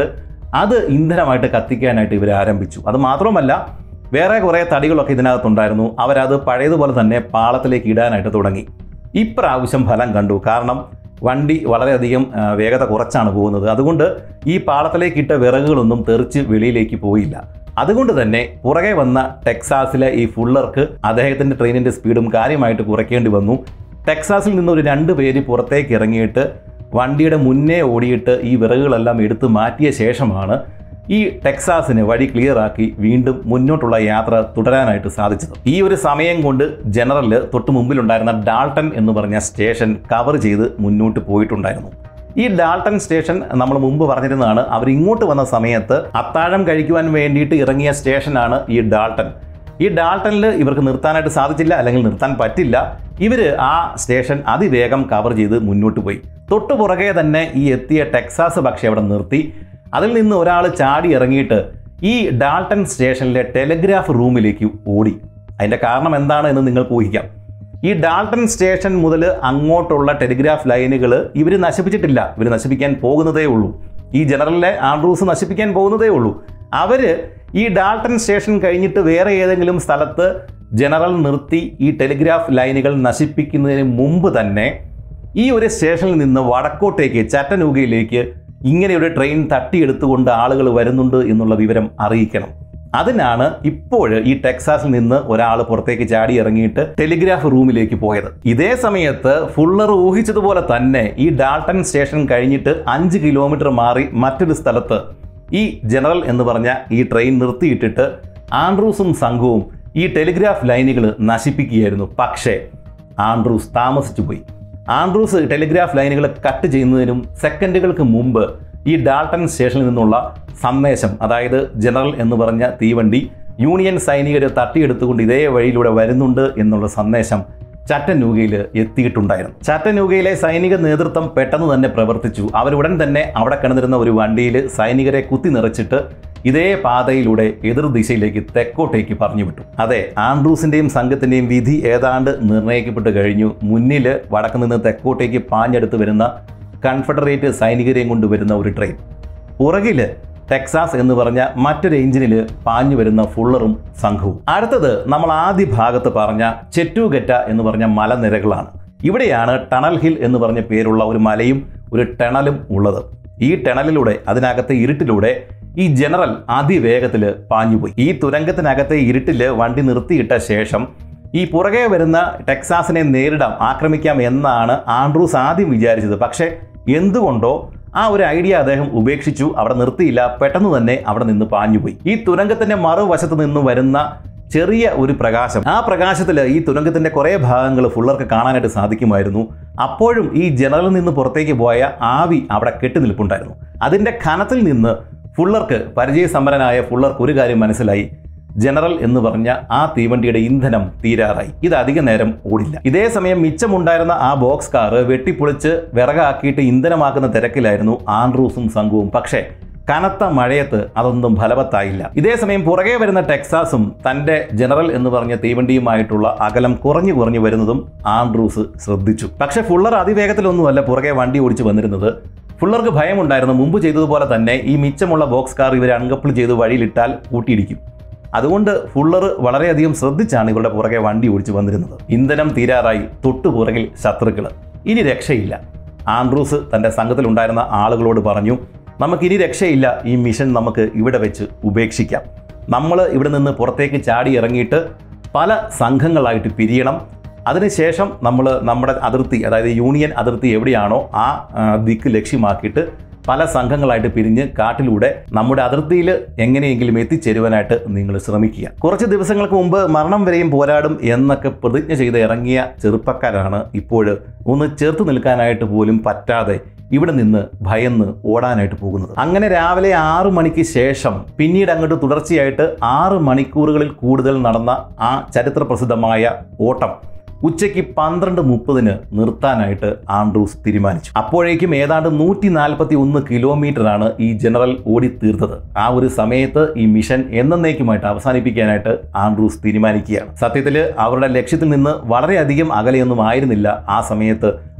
അത് ഇന്ധനമായിട്ട് കത്തിക്കാനായിട്ട് ഇവർ ആരംഭിച്ചു അത് മാത്രമല്ല വേറെ കുറേ തടികളൊക്കെ ഇതിനകത്തുണ്ടായിരുന്നു അവരത് പഴയതുപോലെ തന്നെ പാളത്തിലേക്ക് ഇടാനായിട്ട് തുടങ്ങി ഇപ്രാവശ്യം ഫലം കണ്ടു കാരണം വണ്ടി വളരെയധികം ആ, വേഗത കുറച്ചാണ് പോകുന്നത് അതുകൊണ്ട് ഈ പാളത്തിലേക്ക് ഇട്ട വിറകുകളൊന്നും തെറിച്ച് വെളിയിലേക്ക് പോയില്ല അതുകൊണ്ട് തന്നെ പുറകെ വന്ന ടെക്സാസിലെ ഈ ഫുള്ളർക്ക് അദ്ദേഹത്തിന്റെ ട്രെയിനിന്റെ സ്പീഡും കാര്യമായിട്ട് കുറയ്ക്കേണ്ടി വന്നു ടെക്സാസിൽ നിന്ന് ഒരു രണ്ട് പേര് പുറത്തേക്ക് ഇറങ്ങിയിട്ട് വണ്ടിയുടെ മുന്നേ ഓടിയിട്ട് ഈ വിറകുകളെല്ലാം എടുത്ത് മാറ്റിയ ശേഷമാണ് ഈ ടെക്സാസിന് വഴി ക്ലിയർ ആക്കി വീണ്ടും മുന്നോട്ടുള്ള യാത്ര തുടരാനായിട്ട് സാധിച്ചത് ഈ ഒരു സമയം കൊണ്ട് ജനറൽ തൊട്ട് മുമ്പിലുണ്ടായിരുന്ന ഡാൾട്ടൺ എന്ന് പറഞ്ഞ സ്റ്റേഷൻ കവർ ചെയ്ത് മുന്നോട്ട് പോയിട്ടുണ്ടായിരുന്നു ഈ ഡാൾട്ടൺ സ്റ്റേഷൻ നമ്മൾ മുമ്പ് പറഞ്ഞിരുന്നതാണ് അവർ ഇങ്ങോട്ട് വന്ന സമയത്ത് അത്താഴം കഴിക്കുവാൻ വേണ്ടിയിട്ട് ഇറങ്ങിയ സ്റ്റേഷനാണ് ഈ ഡാൾട്ടൺ ഈ ഡാൾട്ടണിൽ ഇവർക്ക് നിർത്താനായിട്ട് സാധിച്ചില്ല അല്ലെങ്കിൽ നിർത്താൻ പറ്റില്ല ഇവർ ആ സ്റ്റേഷൻ അതിവേഗം കവർ ചെയ്ത് മുന്നോട്ട് പോയി തൊട്ടു പുറകെ തന്നെ ഈ എത്തിയ ടെക്സാസ് പക്ഷേ അവിടെ നിർത്തി അതിൽ നിന്ന് ഒരാൾ ചാടി ഇറങ്ങിയിട്ട് ഈ ഡാൾട്ടൺ സ്റ്റേഷനിലെ ടെലിഗ്രാഫ് റൂമിലേക്ക് ഓടി അതിൻ്റെ കാരണം എന്താണ് എന്ന് നിങ്ങൾക്ക് ഊഹിക്കാം ഈ ഡാൾട്ടൺ സ്റ്റേഷൻ മുതൽ അങ്ങോട്ടുള്ള ടെലിഗ്രാഫ് ലൈനുകൾ ഇവർ നശിപ്പിച്ചിട്ടില്ല ഇവർ നശിപ്പിക്കാൻ പോകുന്നതേ ഉള്ളൂ ഈ ജനറലിലെ ആൻഡ്രൂസ് നശിപ്പിക്കാൻ പോകുന്നതേ ഉള്ളൂ അവർ ഈ ഡാൾട്ടൺ സ്റ്റേഷൻ കഴിഞ്ഞിട്ട് വേറെ ഏതെങ്കിലും സ്ഥലത്ത് ജനറൽ നിർത്തി ഈ ടെലിഗ്രാഫ് ലൈനുകൾ നശിപ്പിക്കുന്നതിന് മുമ്പ് തന്നെ ഈ ഒരു സ്റ്റേഷനിൽ നിന്ന് വടക്കോട്ടേക്ക് ചറ്റനൂഗയിലേക്ക് ഇങ്ങനെ ഒരു ട്രെയിൻ തട്ടിയെടുത്തുകൊണ്ട് ആളുകൾ വരുന്നുണ്ട് എന്നുള്ള വിവരം അറിയിക്കണം അതിനാണ് ഇപ്പോൾ ഈ ടെക്സാസിൽ നിന്ന് ഒരാൾ പുറത്തേക്ക് ചാടി ഇറങ്ങിയിട്ട് ടെലിഗ്രാഫ് റൂമിലേക്ക് പോയത് ഇതേ സമയത്ത് ഫുള്ളർ ഊഹിച്ചതുപോലെ തന്നെ ഈ ഡാൾട്ടൺ സ്റ്റേഷൻ കഴിഞ്ഞിട്ട് അഞ്ച് കിലോമീറ്റർ മാറി മറ്റൊരു സ്ഥലത്ത് ഈ ജനറൽ എന്ന് പറഞ്ഞ ഈ ട്രെയിൻ നിർത്തിയിട്ടിട്ട് ആൻഡ്രൂസും സംഘവും ഈ ടെലിഗ്രാഫ് ലൈനുകൾ നശിപ്പിക്കുകയായിരുന്നു പക്ഷേ ആൻഡ്രൂസ് താമസിച്ചു പോയി ആൻഡ്രൂസ് ടെലിഗ്രാഫ് ലൈനുകൾ കട്ട് ചെയ്യുന്നതിനും സെക്കൻഡുകൾക്ക് മുമ്പ് ഈ ഡാൾട്ടൺ സ്റ്റേഷനിൽ നിന്നുള്ള സന്ദേശം അതായത് ജനറൽ എന്ന് പറഞ്ഞ തീവണ്ടി യൂണിയൻ സൈനികർ തട്ടിയെടുത്തുകൊണ്ട് ഇതേ വഴിയിലൂടെ വരുന്നുണ്ട് എന്നുള്ള സന്ദേശം ചാറ്റനൂഗയിൽ എത്തിയിട്ടുണ്ടായിരുന്നു ചാറ്റനൂഗയിലെ സൈനിക നേതൃത്വം പെട്ടെന്ന് തന്നെ പ്രവർത്തിച്ചു അവരുടൻ തന്നെ അവിടെ കിടന്നിരുന്ന ഒരു വണ്ടിയിൽ സൈനികരെ കുത്തി നിറച്ചിട്ട് ഇതേ പാതയിലൂടെ എതിർ ദിശയിലേക്ക് തെക്കോട്ടേക്ക് പറഞ്ഞു വിട്ടു അതെ ആൻഡ്രൂസിന്റെയും സംഘത്തിന്റെയും വിധി ഏതാണ്ട് നിർണ്ണയിക്കപ്പെട്ട് കഴിഞ്ഞു മുന്നിൽ വടക്ക് നിന്ന് തെക്കോട്ടേക്ക് പാഞ്ഞെടുത്ത് വരുന്ന കൺഫെഡറേറ്റ് സൈനികരെയും കൊണ്ടുവരുന്ന ഒരു ട്രെയിൻ പുറകില് ടെക്സാസ് എന്ന് പറഞ്ഞ മറ്റൊരു എഞ്ചിനിൽ പാഞ്ഞു വരുന്ന ഫുള്ളറും സംഘവും അടുത്തത് നമ്മൾ ആദ്യ ഭാഗത്ത് പറഞ്ഞ ചെറ്റൂഗറ്റ എന്ന് പറഞ്ഞ മലനിരകളാണ് ഇവിടെയാണ് ടണൽ ഹിൽ എന്ന് പറഞ്ഞ പേരുള്ള ഒരു മലയും ഒരു ടണലും ഉള്ളത് ഈ ടണലിലൂടെ അതിനകത്തെ ഇരുട്ടിലൂടെ ഈ ജനറൽ അതിവേഗത്തിൽ പാഞ്ഞുപോയി ഈ തുരങ്കത്തിനകത്തെ ഇരുട്ടിൽ വണ്ടി നിർത്തിയിട്ട ശേഷം ഈ പുറകെ വരുന്ന ടെക്സാസിനെ നേരിടാം ആക്രമിക്കാം എന്നാണ് ആൻഡ്രൂസ് ആദ്യം വിചാരിച്ചത് പക്ഷേ എന്തുകൊണ്ടോ ആ ഒരു ഐഡിയ അദ്ദേഹം ഉപേക്ഷിച്ചു അവിടെ നിർത്തിയില്ല പെട്ടെന്ന് തന്നെ അവിടെ നിന്ന് പാഞ്ഞുപോയി ഈ തുരങ്കത്തിന്റെ മറുവശത്ത് നിന്ന് വരുന്ന ചെറിയ ഒരു പ്രകാശം ആ പ്രകാശത്തിൽ ഈ തുരങ്കത്തിന്റെ കുറേ ഭാഗങ്ങൾ ഫുള്ളർക്ക് കാണാനായിട്ട് സാധിക്കുമായിരുന്നു അപ്പോഴും ഈ ജനലിൽ നിന്ന് പുറത്തേക്ക് പോയ ആവി അവിടെ കെട്ടി നിൽപ്പുണ്ടായിരുന്നു അതിന്റെ കനത്തിൽ നിന്ന് ഫുള്ളർക്ക് പരിചയസമ്പന്നനായ ഫുള്ളർക്ക് ഒരു കാര്യം മനസ്സിലായി ജനറൽ എന്ന് പറഞ്ഞ ആ തീവണ്ടിയുടെ ഇന്ധനം തീരാറായി ഇത് അധിക നേരം ഓടില്ല ഇതേ സമയം മിച്ചമുണ്ടായിരുന്ന ആ ബോക്സ് കാറ് വെട്ടിപ്പൊളിച്ച് വിറകാക്കിയിട്ട് ഇന്ധനമാക്കുന്ന തിരക്കിലായിരുന്നു ആൻഡ്രൂസും സംഘവും പക്ഷേ കനത്ത മഴയത്ത് അതൊന്നും ഫലവത്തായില്ല ഇതേ സമയം പുറകെ വരുന്ന ടെക്സാസും തന്റെ ജനറൽ എന്ന് പറഞ്ഞ തീവണ്ടിയുമായിട്ടുള്ള അകലം കുറഞ്ഞു കുറഞ്ഞു വരുന്നതും ആൻഡ്രൂസ് ശ്രദ്ധിച്ചു പക്ഷേ ഫുള്ളർ അതിവേഗത്തിലൊന്നുമല്ല പുറകെ വണ്ടി ഓടിച്ചു വന്നിരുന്നത് ഫുള്ളർക്ക് ഭയമുണ്ടായിരുന്നു മുമ്പ് ചെയ്തതുപോലെ തന്നെ ഈ മിച്ചമുള്ള ബോക്സ് കാർ ഇവരെ അൺകപ്പിൾ ചെയ്ത് വഴിയിലിട്ടാൽ കൂട്ടിയിടിക്കും അതുകൊണ്ട് ഫുള്ളർ വളരെയധികം ശ്രദ്ധിച്ചാണ് ഇവരുടെ പുറകെ വണ്ടി ഓടിച്ചു വന്നിരുന്നത് ഇന്ധനം തീരാറായി തൊട്ടു പുറകിൽ ശത്രുക്കൾ ഇനി രക്ഷയില്ല ആൻഡ്രൂസ് തൻ്റെ സംഘത്തിലുണ്ടായിരുന്ന ആളുകളോട് പറഞ്ഞു നമുക്കിനി രക്ഷയില്ല ഈ മിഷൻ നമുക്ക് ഇവിടെ വെച്ച് ഉപേക്ഷിക്കാം നമ്മൾ ഇവിടെ നിന്ന് പുറത്തേക്ക് ചാടി ഇറങ്ങിയിട്ട് പല സംഘങ്ങളായിട്ട് പിരിയണം അതിനുശേഷം നമ്മൾ നമ്മുടെ അതിർത്തി അതായത് യൂണിയൻ അതിർത്തി എവിടെയാണോ ആ ആ, ദിക്ക് ലക്ഷ്യമാക്കിയിട്ട് പല സംഘങ്ങളായിട്ട് പിരിഞ്ഞ് കാട്ടിലൂടെ നമ്മുടെ അതിർത്തിയിൽ എങ്ങനെയെങ്കിലും എത്തിച്ചേരുവാനായിട്ട് നിങ്ങൾ ശ്രമിക്കുക കുറച്ച് ദിവസങ്ങൾക്ക് മുമ്പ് മരണം വരെയും പോരാടും എന്നൊക്കെ പ്രതിജ്ഞ ചെയ്ത് ഇറങ്ങിയ ചെറുപ്പക്കാരാണ് ഇപ്പോൾ ഒന്ന് ചേർത്ത് നിൽക്കാനായിട്ട് പോലും പറ്റാതെ ഇവിടെ നിന്ന് ഭയന്ന് ഓടാനായിട്ട് പോകുന്നത് അങ്ങനെ രാവിലെ ആറു മണിക്ക് ശേഷം പിന്നീട് അങ്ങോട്ട് തുടർച്ചയായിട്ട് ആറ് മണിക്കൂറുകളിൽ കൂടുതൽ നടന്ന ആ ചരിത്ര പ്രസിദ്ധമായ ഓട്ടം ഉച്ചയ്ക്ക് പന്ത്രണ്ട് മുപ്പതിന് നിർത്താനായിട്ട് ആൻഡ്രൂസ് തീരുമാനിച്ചു അപ്പോഴേക്കും ഏതാണ്ട് നൂറ്റി നാൽപ്പത്തി ഒന്ന് കിലോമീറ്ററാണ് ഈ ജനറൽ ഓടി തീർത്തത് ആ ഒരു സമയത്ത് ഈ മിഷൻ എന്നേക്കുമായിട്ട് അവസാനിപ്പിക്കാനായിട്ട് ആൻഡ്രൂസ് തീരുമാനിക്കുകയാണ് സത്യത്തിൽ അവരുടെ ലക്ഷ്യത്തിൽ നിന്ന് വളരെയധികം അകലെയൊന്നും ആയിരുന്നില്ല ആ സമയത്ത്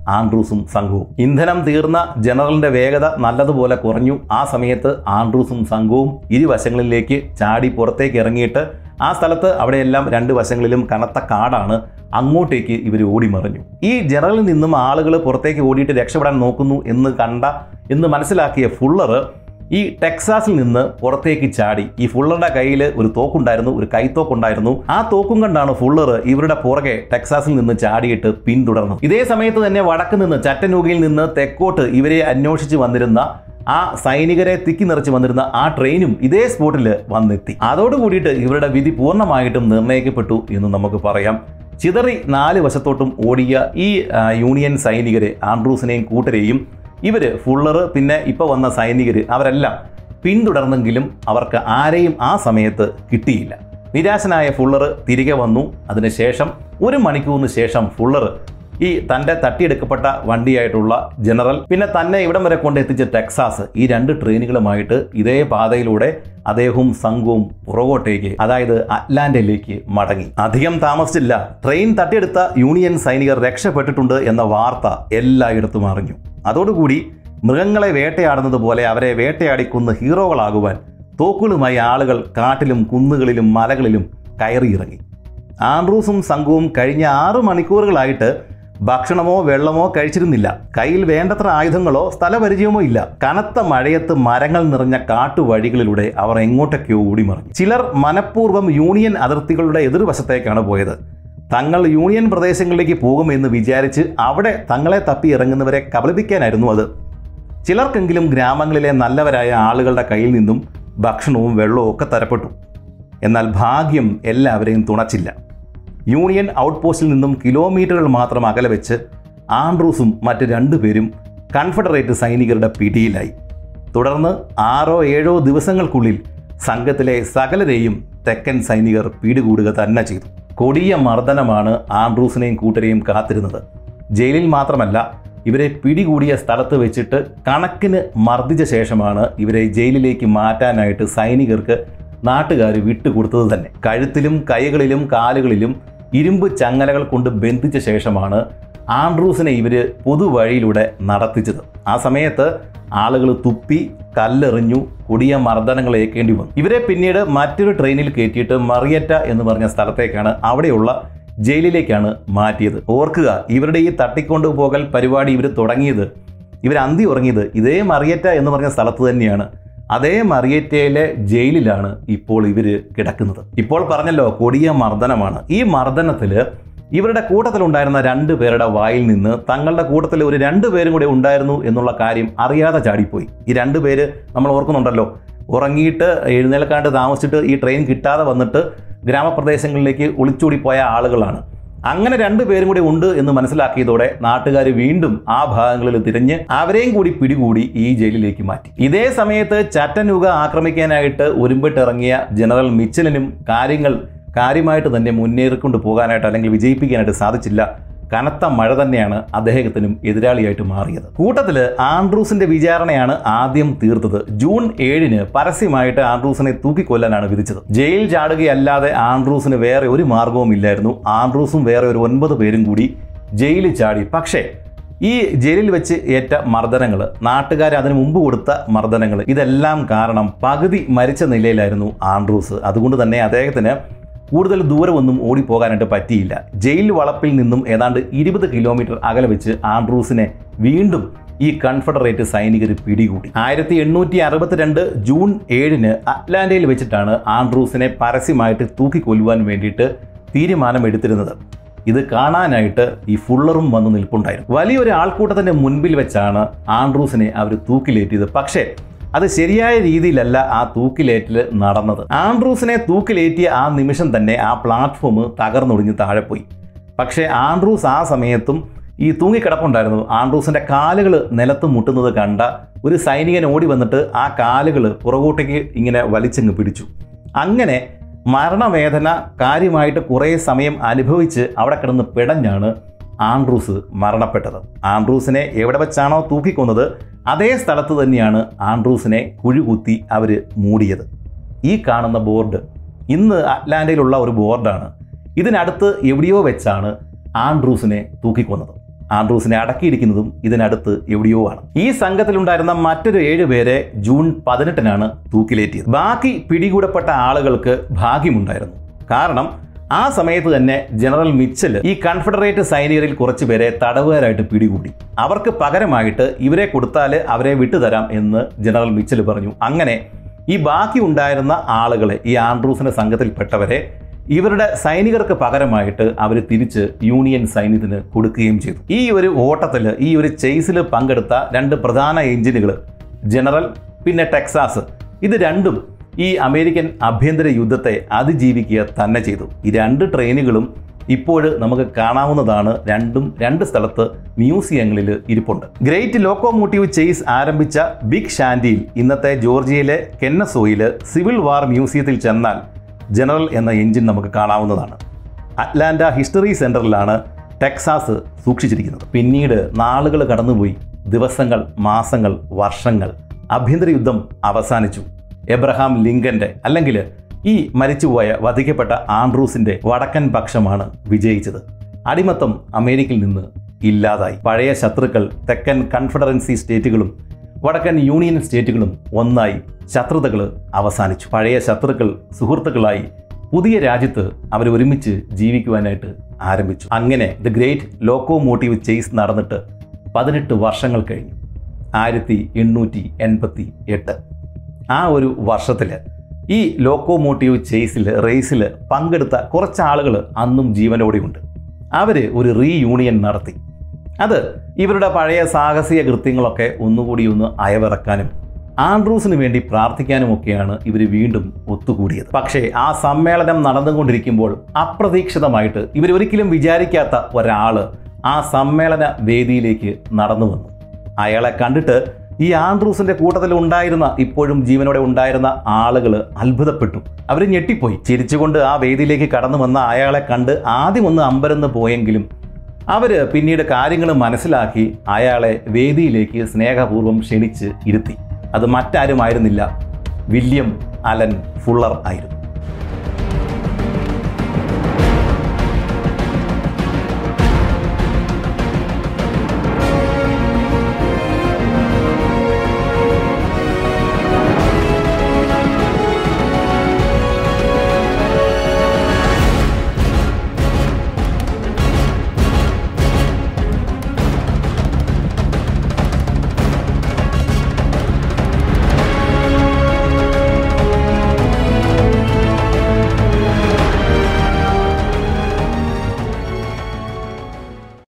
ആൻഡ്രൂസും സംഘവും ഇന്ധനം തീർന്ന ജനറലിന്റെ വേഗത നല്ലതുപോലെ കുറഞ്ഞു ആ സമയത്ത് ആൻഡ്രൂസും സംഘവും ഇരുവശങ്ങളിലേക്ക് ചാടി പുറത്തേക്ക് ഇറങ്ങിയിട്ട് ആ സ്ഥലത്ത് അവിടെയെല്ലാം രണ്ട് വശങ്ങളിലും കനത്ത കാടാണ് അങ്ങോട്ടേക്ക് ഇവർ ഓടിമറിഞ്ഞു ഈ ജനറലിൽ നിന്നും ആളുകൾ പുറത്തേക്ക് ഓടിയിട്ട് രക്ഷപ്പെടാൻ നോക്കുന്നു എന്ന് കണ്ട എന്ന് മനസ്സിലാക്കിയ ഫുള്ളർ ഈ ടെക്സാസിൽ നിന്ന് പുറത്തേക്ക് ചാടി ഈ ഫുള്ളറുടെ കയ്യിൽ ഒരു തോക്കുണ്ടായിരുന്നു ഒരു കൈത്തോക്കുണ്ടായിരുന്നു ആ തോക്കും കണ്ടാണ് ഫുള്ളർ ഇവരുടെ പുറകെ ടെക്സാസിൽ നിന്ന് ചാടിയിട്ട് പിന്തുടർന്നത് ഇതേ സമയത്ത് തന്നെ വടക്ക് നിന്ന് ചറ്റനൂകയിൽ നിന്ന് തെക്കോട്ട് ഇവരെ അന്വേഷിച്ച് വന്നിരുന്ന ആ സൈനികരെ തിക്കി നിറച്ച് വന്നിരുന്ന ആ ട്രെയിനും ഇതേ സ്പോട്ടിൽ വന്നെത്തി അതോടുകൂടിയിട്ട് ഇവരുടെ വിധി പൂർണ്ണമായിട്ടും നിർണ്ണയിക്കപ്പെട്ടു എന്ന് നമുക്ക് പറയാം ചിതറി നാല് വശത്തോട്ടും ഓടിയ ഈ ആ, യൂണിയൻ സൈനികരെ ആൻഡ്രൂസിനെയും കൂട്ടരെയും ഇവർ ഫുള്ളറ് പിന്നെ ഇപ്പോൾ വന്ന സൈനികർ അവരെല്ലാം പിന്തുടർന്നെങ്കിലും അവർക്ക് ആരെയും ആ സമയത്ത് കിട്ടിയില്ല നിരാശനായ ഫുള്ളർ തിരികെ വന്നു അതിനുശേഷം ഒരു മണിക്കൂറിന് ശേഷം ഫുള്ളർ ഈ തൻ്റെ തട്ടിയെടുക്കപ്പെട്ട വണ്ടിയായിട്ടുള്ള ജനറൽ പിന്നെ തന്നെ ഇവിടം വരെ കൊണ്ട് എത്തിച്ച ടെക്സാസ് ഈ രണ്ട് ട്രെയിനുകളുമായിട്ട് ഇതേ പാതയിലൂടെ അദ്ദേഹവും സംഘവും പുറകോട്ടേക്ക് അതായത് അറ്റ്ലാന്റയിലേക്ക് മടങ്ങി അധികം താമസിച്ചില്ല ട്രെയിൻ തട്ടിയെടുത്ത യൂണിയൻ സൈനികർ രക്ഷപ്പെട്ടിട്ടുണ്ട് എന്ന വാർത്ത എല്ലായിടത്തും അറിഞ്ഞു അതോടുകൂടി മൃഗങ്ങളെ വേട്ടയാടുന്നത് പോലെ അവരെ വേട്ടയാടി കൊന്ന് ഹീറോകളാകുവാൻ തോക്കുകളുമായി ആളുകൾ കാട്ടിലും കുന്നുകളിലും മലകളിലും കയറിയിറങ്ങി ആൻഡ്രൂസും സംഘവും കഴിഞ്ഞ ആറ് മണിക്കൂറുകളായിട്ട് ഭക്ഷണമോ വെള്ളമോ കഴിച്ചിരുന്നില്ല കയ്യിൽ വേണ്ടത്ര ആയുധങ്ങളോ സ്ഥലപരിചയമോ ഇല്ല കനത്ത മഴയത്ത് മരങ്ങൾ നിറഞ്ഞ കാട്ടുവഴികളിലൂടെ അവർ എങ്ങോട്ടൊക്കെയോ ഓടിമറിഞ്ഞു ചിലർ മനഃപൂർവ്വം യൂണിയൻ അതിർത്തികളുടെ എതിർവശത്തേക്കാണ് പോയത് തങ്ങൾ യൂണിയൻ പ്രദേശങ്ങളിലേക്ക് പോകുമെന്ന് വിചാരിച്ച് അവിടെ തങ്ങളെ തപ്പി ഇറങ്ങുന്നവരെ കബളിപ്പിക്കാനായിരുന്നു അത് ചിലർക്കെങ്കിലും ഗ്രാമങ്ങളിലെ നല്ലവരായ ആളുകളുടെ കയ്യിൽ നിന്നും ഭക്ഷണവും വെള്ളവും ഒക്കെ തരപ്പെട്ടു എന്നാൽ ഭാഗ്യം എല്ലാവരെയും തുണച്ചില്ല യൂണിയൻ ഔട്ട് പോസ്റ്റിൽ നിന്നും കിലോമീറ്ററുകൾ മാത്രം അകലെ വെച്ച് ആൻഡ്രൂസും മറ്റ് രണ്ടുപേരും കൺഫെഡറേറ്റ് സൈനികരുടെ പിടിയിലായി തുടർന്ന് ആറോ ഏഴോ ദിവസങ്ങൾക്കുള്ളിൽ സംഘത്തിലെ സകലരെയും തെക്കൻ സൈനികർ പിടികൂടുക തന്നെ ചെയ്തു കൊടിയ മർദ്ദനമാണ് ആൻഡ്രൂസിനെയും കൂട്ടരെയും കാത്തിരുന്നത് ജയിലിൽ മാത്രമല്ല ഇവരെ പിടികൂടിയ സ്ഥലത്ത് വെച്ചിട്ട് കണക്കിന് മർദ്ദിച്ച ശേഷമാണ് ഇവരെ ജയിലിലേക്ക് മാറ്റാനായിട്ട് സൈനികർക്ക് നാട്ടുകാർ വിട്ടുകൊടുത്തത് തന്നെ കഴുത്തിലും കൈകളിലും കാലുകളിലും ഇരുമ്പ് ചങ്ങലകൾ കൊണ്ട് ബന്ധിച്ച ശേഷമാണ് ആൻഡ്രൂസിനെ ഇവര് പൊതുവഴിയിലൂടെ നടത്തിച്ചത് ആ സമയത്ത് ആളുകൾ തുപ്പി കല്ലെറിഞ്ഞു കൊടിയ മർദ്ദനങ്ങൾ ഏൽക്കേണ്ടി വന്നു ഇവരെ പിന്നീട് മറ്റൊരു ട്രെയിനിൽ കയറ്റിയിട്ട് മറിയറ്റ എന്ന് പറഞ്ഞ സ്ഥലത്തേക്കാണ് അവിടെയുള്ള ജയിലിലേക്കാണ് മാറ്റിയത് ഓർക്കുക ഇവരുടെ ഈ തട്ടിക്കൊണ്ടുപോകൽ പരിപാടി ഇവർ തുടങ്ങിയത് ഇവർ അന്തി ഉറങ്ങിയത് ഇതേ മറിയറ്റ എന്ന് പറഞ്ഞ സ്ഥലത്ത് തന്നെയാണ് അതേ മറിയറ്റയിലെ ജയിലിലാണ് ഇപ്പോൾ ഇവർ കിടക്കുന്നത് ഇപ്പോൾ പറഞ്ഞല്ലോ കൊടിയ മർദ്ദനമാണ് ഈ മർദ്ദനത്തിൽ ഇവരുടെ കൂട്ടത്തിലുണ്ടായിരുന്ന രണ്ട് പേരുടെ വായിൽ നിന്ന് തങ്ങളുടെ കൂട്ടത്തിൽ ഒരു രണ്ട് പേരും കൂടെ ഉണ്ടായിരുന്നു എന്നുള്ള കാര്യം അറിയാതെ ചാടിപ്പോയി ഈ രണ്ട് പേര് നമ്മൾ ഓർക്കുന്നുണ്ടല്ലോ ഉറങ്ങിയിട്ട് എഴുന്നേൽക്കാണ്ട് താമസിച്ചിട്ട് ഈ ട്രെയിൻ കിട്ടാതെ വന്നിട്ട് ഗ്രാമപ്രദേശങ്ങളിലേക്ക് ഒളിച്ചോടിപ്പോയ ആളുകളാണ് അങ്ങനെ രണ്ടു പേരും കൂടി ഉണ്ട് എന്ന് മനസ്സിലാക്കിയതോടെ നാട്ടുകാർ വീണ്ടും ആ ഭാഗങ്ങളിൽ തിരഞ്ഞ് അവരെയും കൂടി പിടികൂടി ഈ ജയിലിലേക്ക് മാറ്റി ഇതേ സമയത്ത് ചാറ്റനൂക ആക്രമിക്കാനായിട്ട് ഒരുമ്പിട്ടിറങ്ങിയ ജനറൽ മിച്ചലിനും കാര്യങ്ങൾ കാര്യമായിട്ട് തന്നെ മുന്നേറിക്കൊണ്ട് പോകാനായിട്ട് അല്ലെങ്കിൽ വിജയിപ്പിക്കാനായിട്ട് സാധിച്ചില്ല കനത്ത മഴ തന്നെയാണ് അദ്ദേഹത്തിനും എതിരാളിയായിട്ട് മാറിയത് കൂട്ടത്തിൽ ആൻഡ്രൂസിന്റെ വിചാരണയാണ് ആദ്യം തീർത്തത് ജൂൺ ഏഴിന് പരസ്യമായിട്ട് ആൻഡ്രൂസിനെ തൂക്കിക്കൊല്ലാനാണ് വിധിച്ചത് ജയിൽ ചാടുകയല്ലാതെ ആൻഡ്രൂസിന് വേറെ ഒരു മാർഗവും ഇല്ലായിരുന്നു ആൻഡ്രൂസും വേറെ ഒരു ഒൻപത് പേരും കൂടി ജയിലിൽ ചാടി പക്ഷേ ഈ ജയിലിൽ വെച്ച് ഏറ്റ മർദ്ദനങ്ങൾ നാട്ടുകാർ അതിനു മുമ്പ് കൊടുത്ത മർദ്ദനങ്ങൾ ഇതെല്ലാം കാരണം പകുതി മരിച്ച നിലയിലായിരുന്നു ആൻഡ്രൂസ് അതുകൊണ്ട് തന്നെ അദ്ദേഹത്തിന് കൂടുതൽ ദൂരമൊന്നും ഓടിപ്പോകാനായിട്ട് പറ്റിയില്ല ജയിൽ വളപ്പിൽ നിന്നും ഏതാണ്ട് ഇരുപത് കിലോമീറ്റർ അകലെ വെച്ച് ആൻഡ്രൂസിനെ വീണ്ടും ഈ കൺഫെഡറേറ്റ് സൈനികർ പിടികൂടി ആയിരത്തി എണ്ണൂറ്റി അറുപത്തിരണ്ട് ജൂൺ ഏഴിന് അറ്റ്ലാന്റയിൽ വെച്ചിട്ടാണ് ആൻഡ്രൂസിനെ പരസ്യമായിട്ട് തൂക്കിക്കൊല്ലുവാൻ വേണ്ടിയിട്ട് തീരുമാനമെടുത്തിരുന്നത് ഇത് കാണാനായിട്ട് ഈ ഫുള്ളറും വന്ന് നിൽപ്പുണ്ടായിരുന്നു വലിയൊരു ആൾക്കൂട്ടത്തിന്റെ മുൻപിൽ വെച്ചാണ് ആൻഡ്രൂസിനെ അവർ തൂക്കിലേറ്റിയത് പക്ഷേ അത് ശരിയായ രീതിയിലല്ല ആ തൂക്കിലേറ്റൽ നടന്നത് ആൻഡ്രൂസിനെ തൂക്കിലേറ്റിയ ആ നിമിഷം തന്നെ ആ പ്ലാറ്റ്ഫോം തകർന്നൊടിഞ്ഞ് താഴെ പോയി പക്ഷേ ആൻഡ്രൂസ് ആ സമയത്തും ഈ തൂങ്ങിക്കിടപ്പുണ്ടായിരുന്നു ആൻഡ്രൂസിന്റെ കാലുകൾ നിലത്ത് മുട്ടുന്നത് കണ്ട ഒരു സൈനികൻ ഓടി വന്നിട്ട് ആ കാലുകൾ പുറകോട്ടേക്ക് ഇങ്ങനെ വലിച്ചങ്ങ് പിടിച്ചു അങ്ങനെ മരണവേദന കാര്യമായിട്ട് കുറേ സമയം അനുഭവിച്ച് അവിടെ കിടന്ന് പിടഞ്ഞാണ് ആൻഡ്രൂസ് മരണപ്പെട്ടത് ആൻഡ്രൂസിനെ എവിടെ വെച്ചാണോ തൂക്കിക്കൊന്നത് അതേ സ്ഥലത്ത് തന്നെയാണ് ആൻഡ്രൂസിനെ കുഴികുത്തി അവർ മൂടിയത് ഈ കാണുന്ന ബോർഡ് ഇന്ന് അറ്റ്ലാന്റയിലുള്ള ഒരു ബോർഡാണ് ഇതിനടുത്ത് എവിടെയോ വെച്ചാണ് ആൻഡ്രൂസിനെ തൂക്കിക്കൊന്നത് ആൻഡ്രൂസിനെ അടക്കിയിരിക്കുന്നതും ഇതിനടുത്ത് എവിടെയോ ആണ് ഈ സംഘത്തിലുണ്ടായിരുന്ന മറ്റൊരു ഏഴ് പേരെ ജൂൺ പതിനെട്ടിനാണ് തൂക്കിലേറ്റിയത് ബാക്കി പിടികൂടപ്പെട്ട ആളുകൾക്ക് ഭാഗ്യമുണ്ടായിരുന്നു കാരണം ആ സമയത്ത് തന്നെ ജനറൽ മിച്ചൽ ഈ കൺഫെഡറേറ്റ് സൈനികരിൽ കുറച്ച് പേരെ തടവുകാരായിട്ട് പിടികൂടി അവർക്ക് പകരമായിട്ട് ഇവരെ കൊടുത്താൽ അവരെ വിട്ടുതരാം എന്ന് ജനറൽ മിച്ചൽ പറഞ്ഞു അങ്ങനെ ഈ ബാക്കി ഉണ്ടായിരുന്ന ആളുകളെ ഈ ആൻഡ്രൂസിന്റെ സംഘത്തിൽപ്പെട്ടവരെ ഇവരുടെ സൈനികർക്ക് പകരമായിട്ട് അവർ തിരിച്ച് യൂണിയൻ സൈന്യത്തിന് കൊടുക്കുകയും ചെയ്തു ഈ ഒരു ഓട്ടത്തിൽ ഈ ഒരു ചേസിൽ പങ്കെടുത്ത രണ്ട് പ്രധാന എഞ്ചിനുകൾ ജനറൽ പിന്നെ ടെക്സാസ് ഇത് രണ്ടും ഈ അമേരിക്കൻ ആഭ്യന്തര യുദ്ധത്തെ അതിജീവിക്കുക തന്നെ ചെയ്തു ഈ രണ്ട് ട്രെയിനുകളും ഇപ്പോൾ നമുക്ക് കാണാവുന്നതാണ് രണ്ടും രണ്ട് സ്ഥലത്ത് മ്യൂസിയങ്ങളിൽ ഇരിപ്പുണ്ട് ഗ്രേറ്റ് ലോക്കോമോട്ടീവ് ചേസ് ആരംഭിച്ച ബിഗ് ഷാൻഡിയിൽ ഇന്നത്തെ ജോർജിയയിലെ കെന്നസോയിൽ സിവിൽ വാർ മ്യൂസിയത്തിൽ ചെന്നാൽ ജനറൽ എന്ന എഞ്ചിൻ നമുക്ക് കാണാവുന്നതാണ് അറ്റ്ലാന്റ ഹിസ്റ്ററി സെന്ററിലാണ് ടെക്സാസ് സൂക്ഷിച്ചിരിക്കുന്നത് പിന്നീട് നാളുകൾ കടന്നുപോയി ദിവസങ്ങൾ മാസങ്ങൾ വർഷങ്ങൾ ആഭ്യന്തര യുദ്ധം അവസാനിച്ചു എബ്രഹാം ലിങ്കന്റെ അല്ലെങ്കിൽ ഈ മരിച്ചുപോയ വധിക്കപ്പെട്ട ആൻഡ്രൂസിന്റെ വടക്കൻ പക്ഷമാണ് വിജയിച്ചത് അടിമത്തം അമേരിക്കയിൽ നിന്ന് ഇല്ലാതായി പഴയ ശത്രുക്കൾ തെക്കൻ കൺഫെഡറൻസി സ്റ്റേറ്റുകളും വടക്കൻ യൂണിയൻ സ്റ്റേറ്റുകളും ഒന്നായി ശത്രുതകൾ അവസാനിച്ചു പഴയ ശത്രുക്കൾ സുഹൃത്തുക്കളായി പുതിയ രാജ്യത്ത് അവർ ഒരുമിച്ച് ജീവിക്കുവാനായിട്ട് ആരംഭിച്ചു അങ്ങനെ ദ ഗ്രേറ്റ് ലോക്കോമോട്ടീവ് ചേസ് നടന്നിട്ട് പതിനെട്ട് വർഷങ്ങൾ കഴിഞ്ഞു ആയിരത്തി എണ്ണൂറ്റി എൺപത്തി എട്ട് ആ ഒരു വർഷത്തിൽ ഈ ലോക്കോമോട്ടീവ് ചേസിൽ റേസിൽ പങ്കെടുത്ത കുറച്ച് ആളുകൾ അന്നും ജീവനോടെയുണ്ട് അവർ ഒരു റീയൂണിയൻ നടത്തി അത് ഇവരുടെ പഴയ സാഹസിക കൃത്യങ്ങളൊക്കെ ഒന്നുകൂടി ഒന്ന് അയവിറക്കാനും ആൻഡ്രൂസിന് വേണ്ടി പ്രാർത്ഥിക്കാനുമൊക്കെയാണ് ഇവർ വീണ്ടും ഒത്തുകൂടിയത് പക്ഷേ ആ സമ്മേളനം നടന്നുകൊണ്ടിരിക്കുമ്പോൾ അപ്രതീക്ഷിതമായിട്ട് ഇവർ ഒരിക്കലും വിചാരിക്കാത്ത ഒരാൾ ആ സമ്മേളന വേദിയിലേക്ക് നടന്നു വന്നു അയാളെ കണ്ടിട്ട് ഈ ആൻഡ്രൂസിന്റെ കൂട്ടത്തിൽ ഉണ്ടായിരുന്ന ഇപ്പോഴും ജീവനോടെ ഉണ്ടായിരുന്ന ആളുകൾ അത്ഭുതപ്പെട്ടു അവർ ഞെട്ടിപ്പോയി ചിരിച്ചുകൊണ്ട് ആ വേദിയിലേക്ക് കടന്നു വന്ന അയാളെ കണ്ട് ആദ്യം ഒന്ന് അമ്പരന്ന് പോയെങ്കിലും അവർ പിന്നീട് കാര്യങ്ങൾ മനസ്സിലാക്കി അയാളെ വേദിയിലേക്ക് സ്നേഹപൂർവ്വം ക്ഷണിച്ച് ഇരുത്തി അത് മറ്റാരുമായിരുന്നില്ല വില്യം അലൻ ഫുള്ളർ ആയിരുന്നു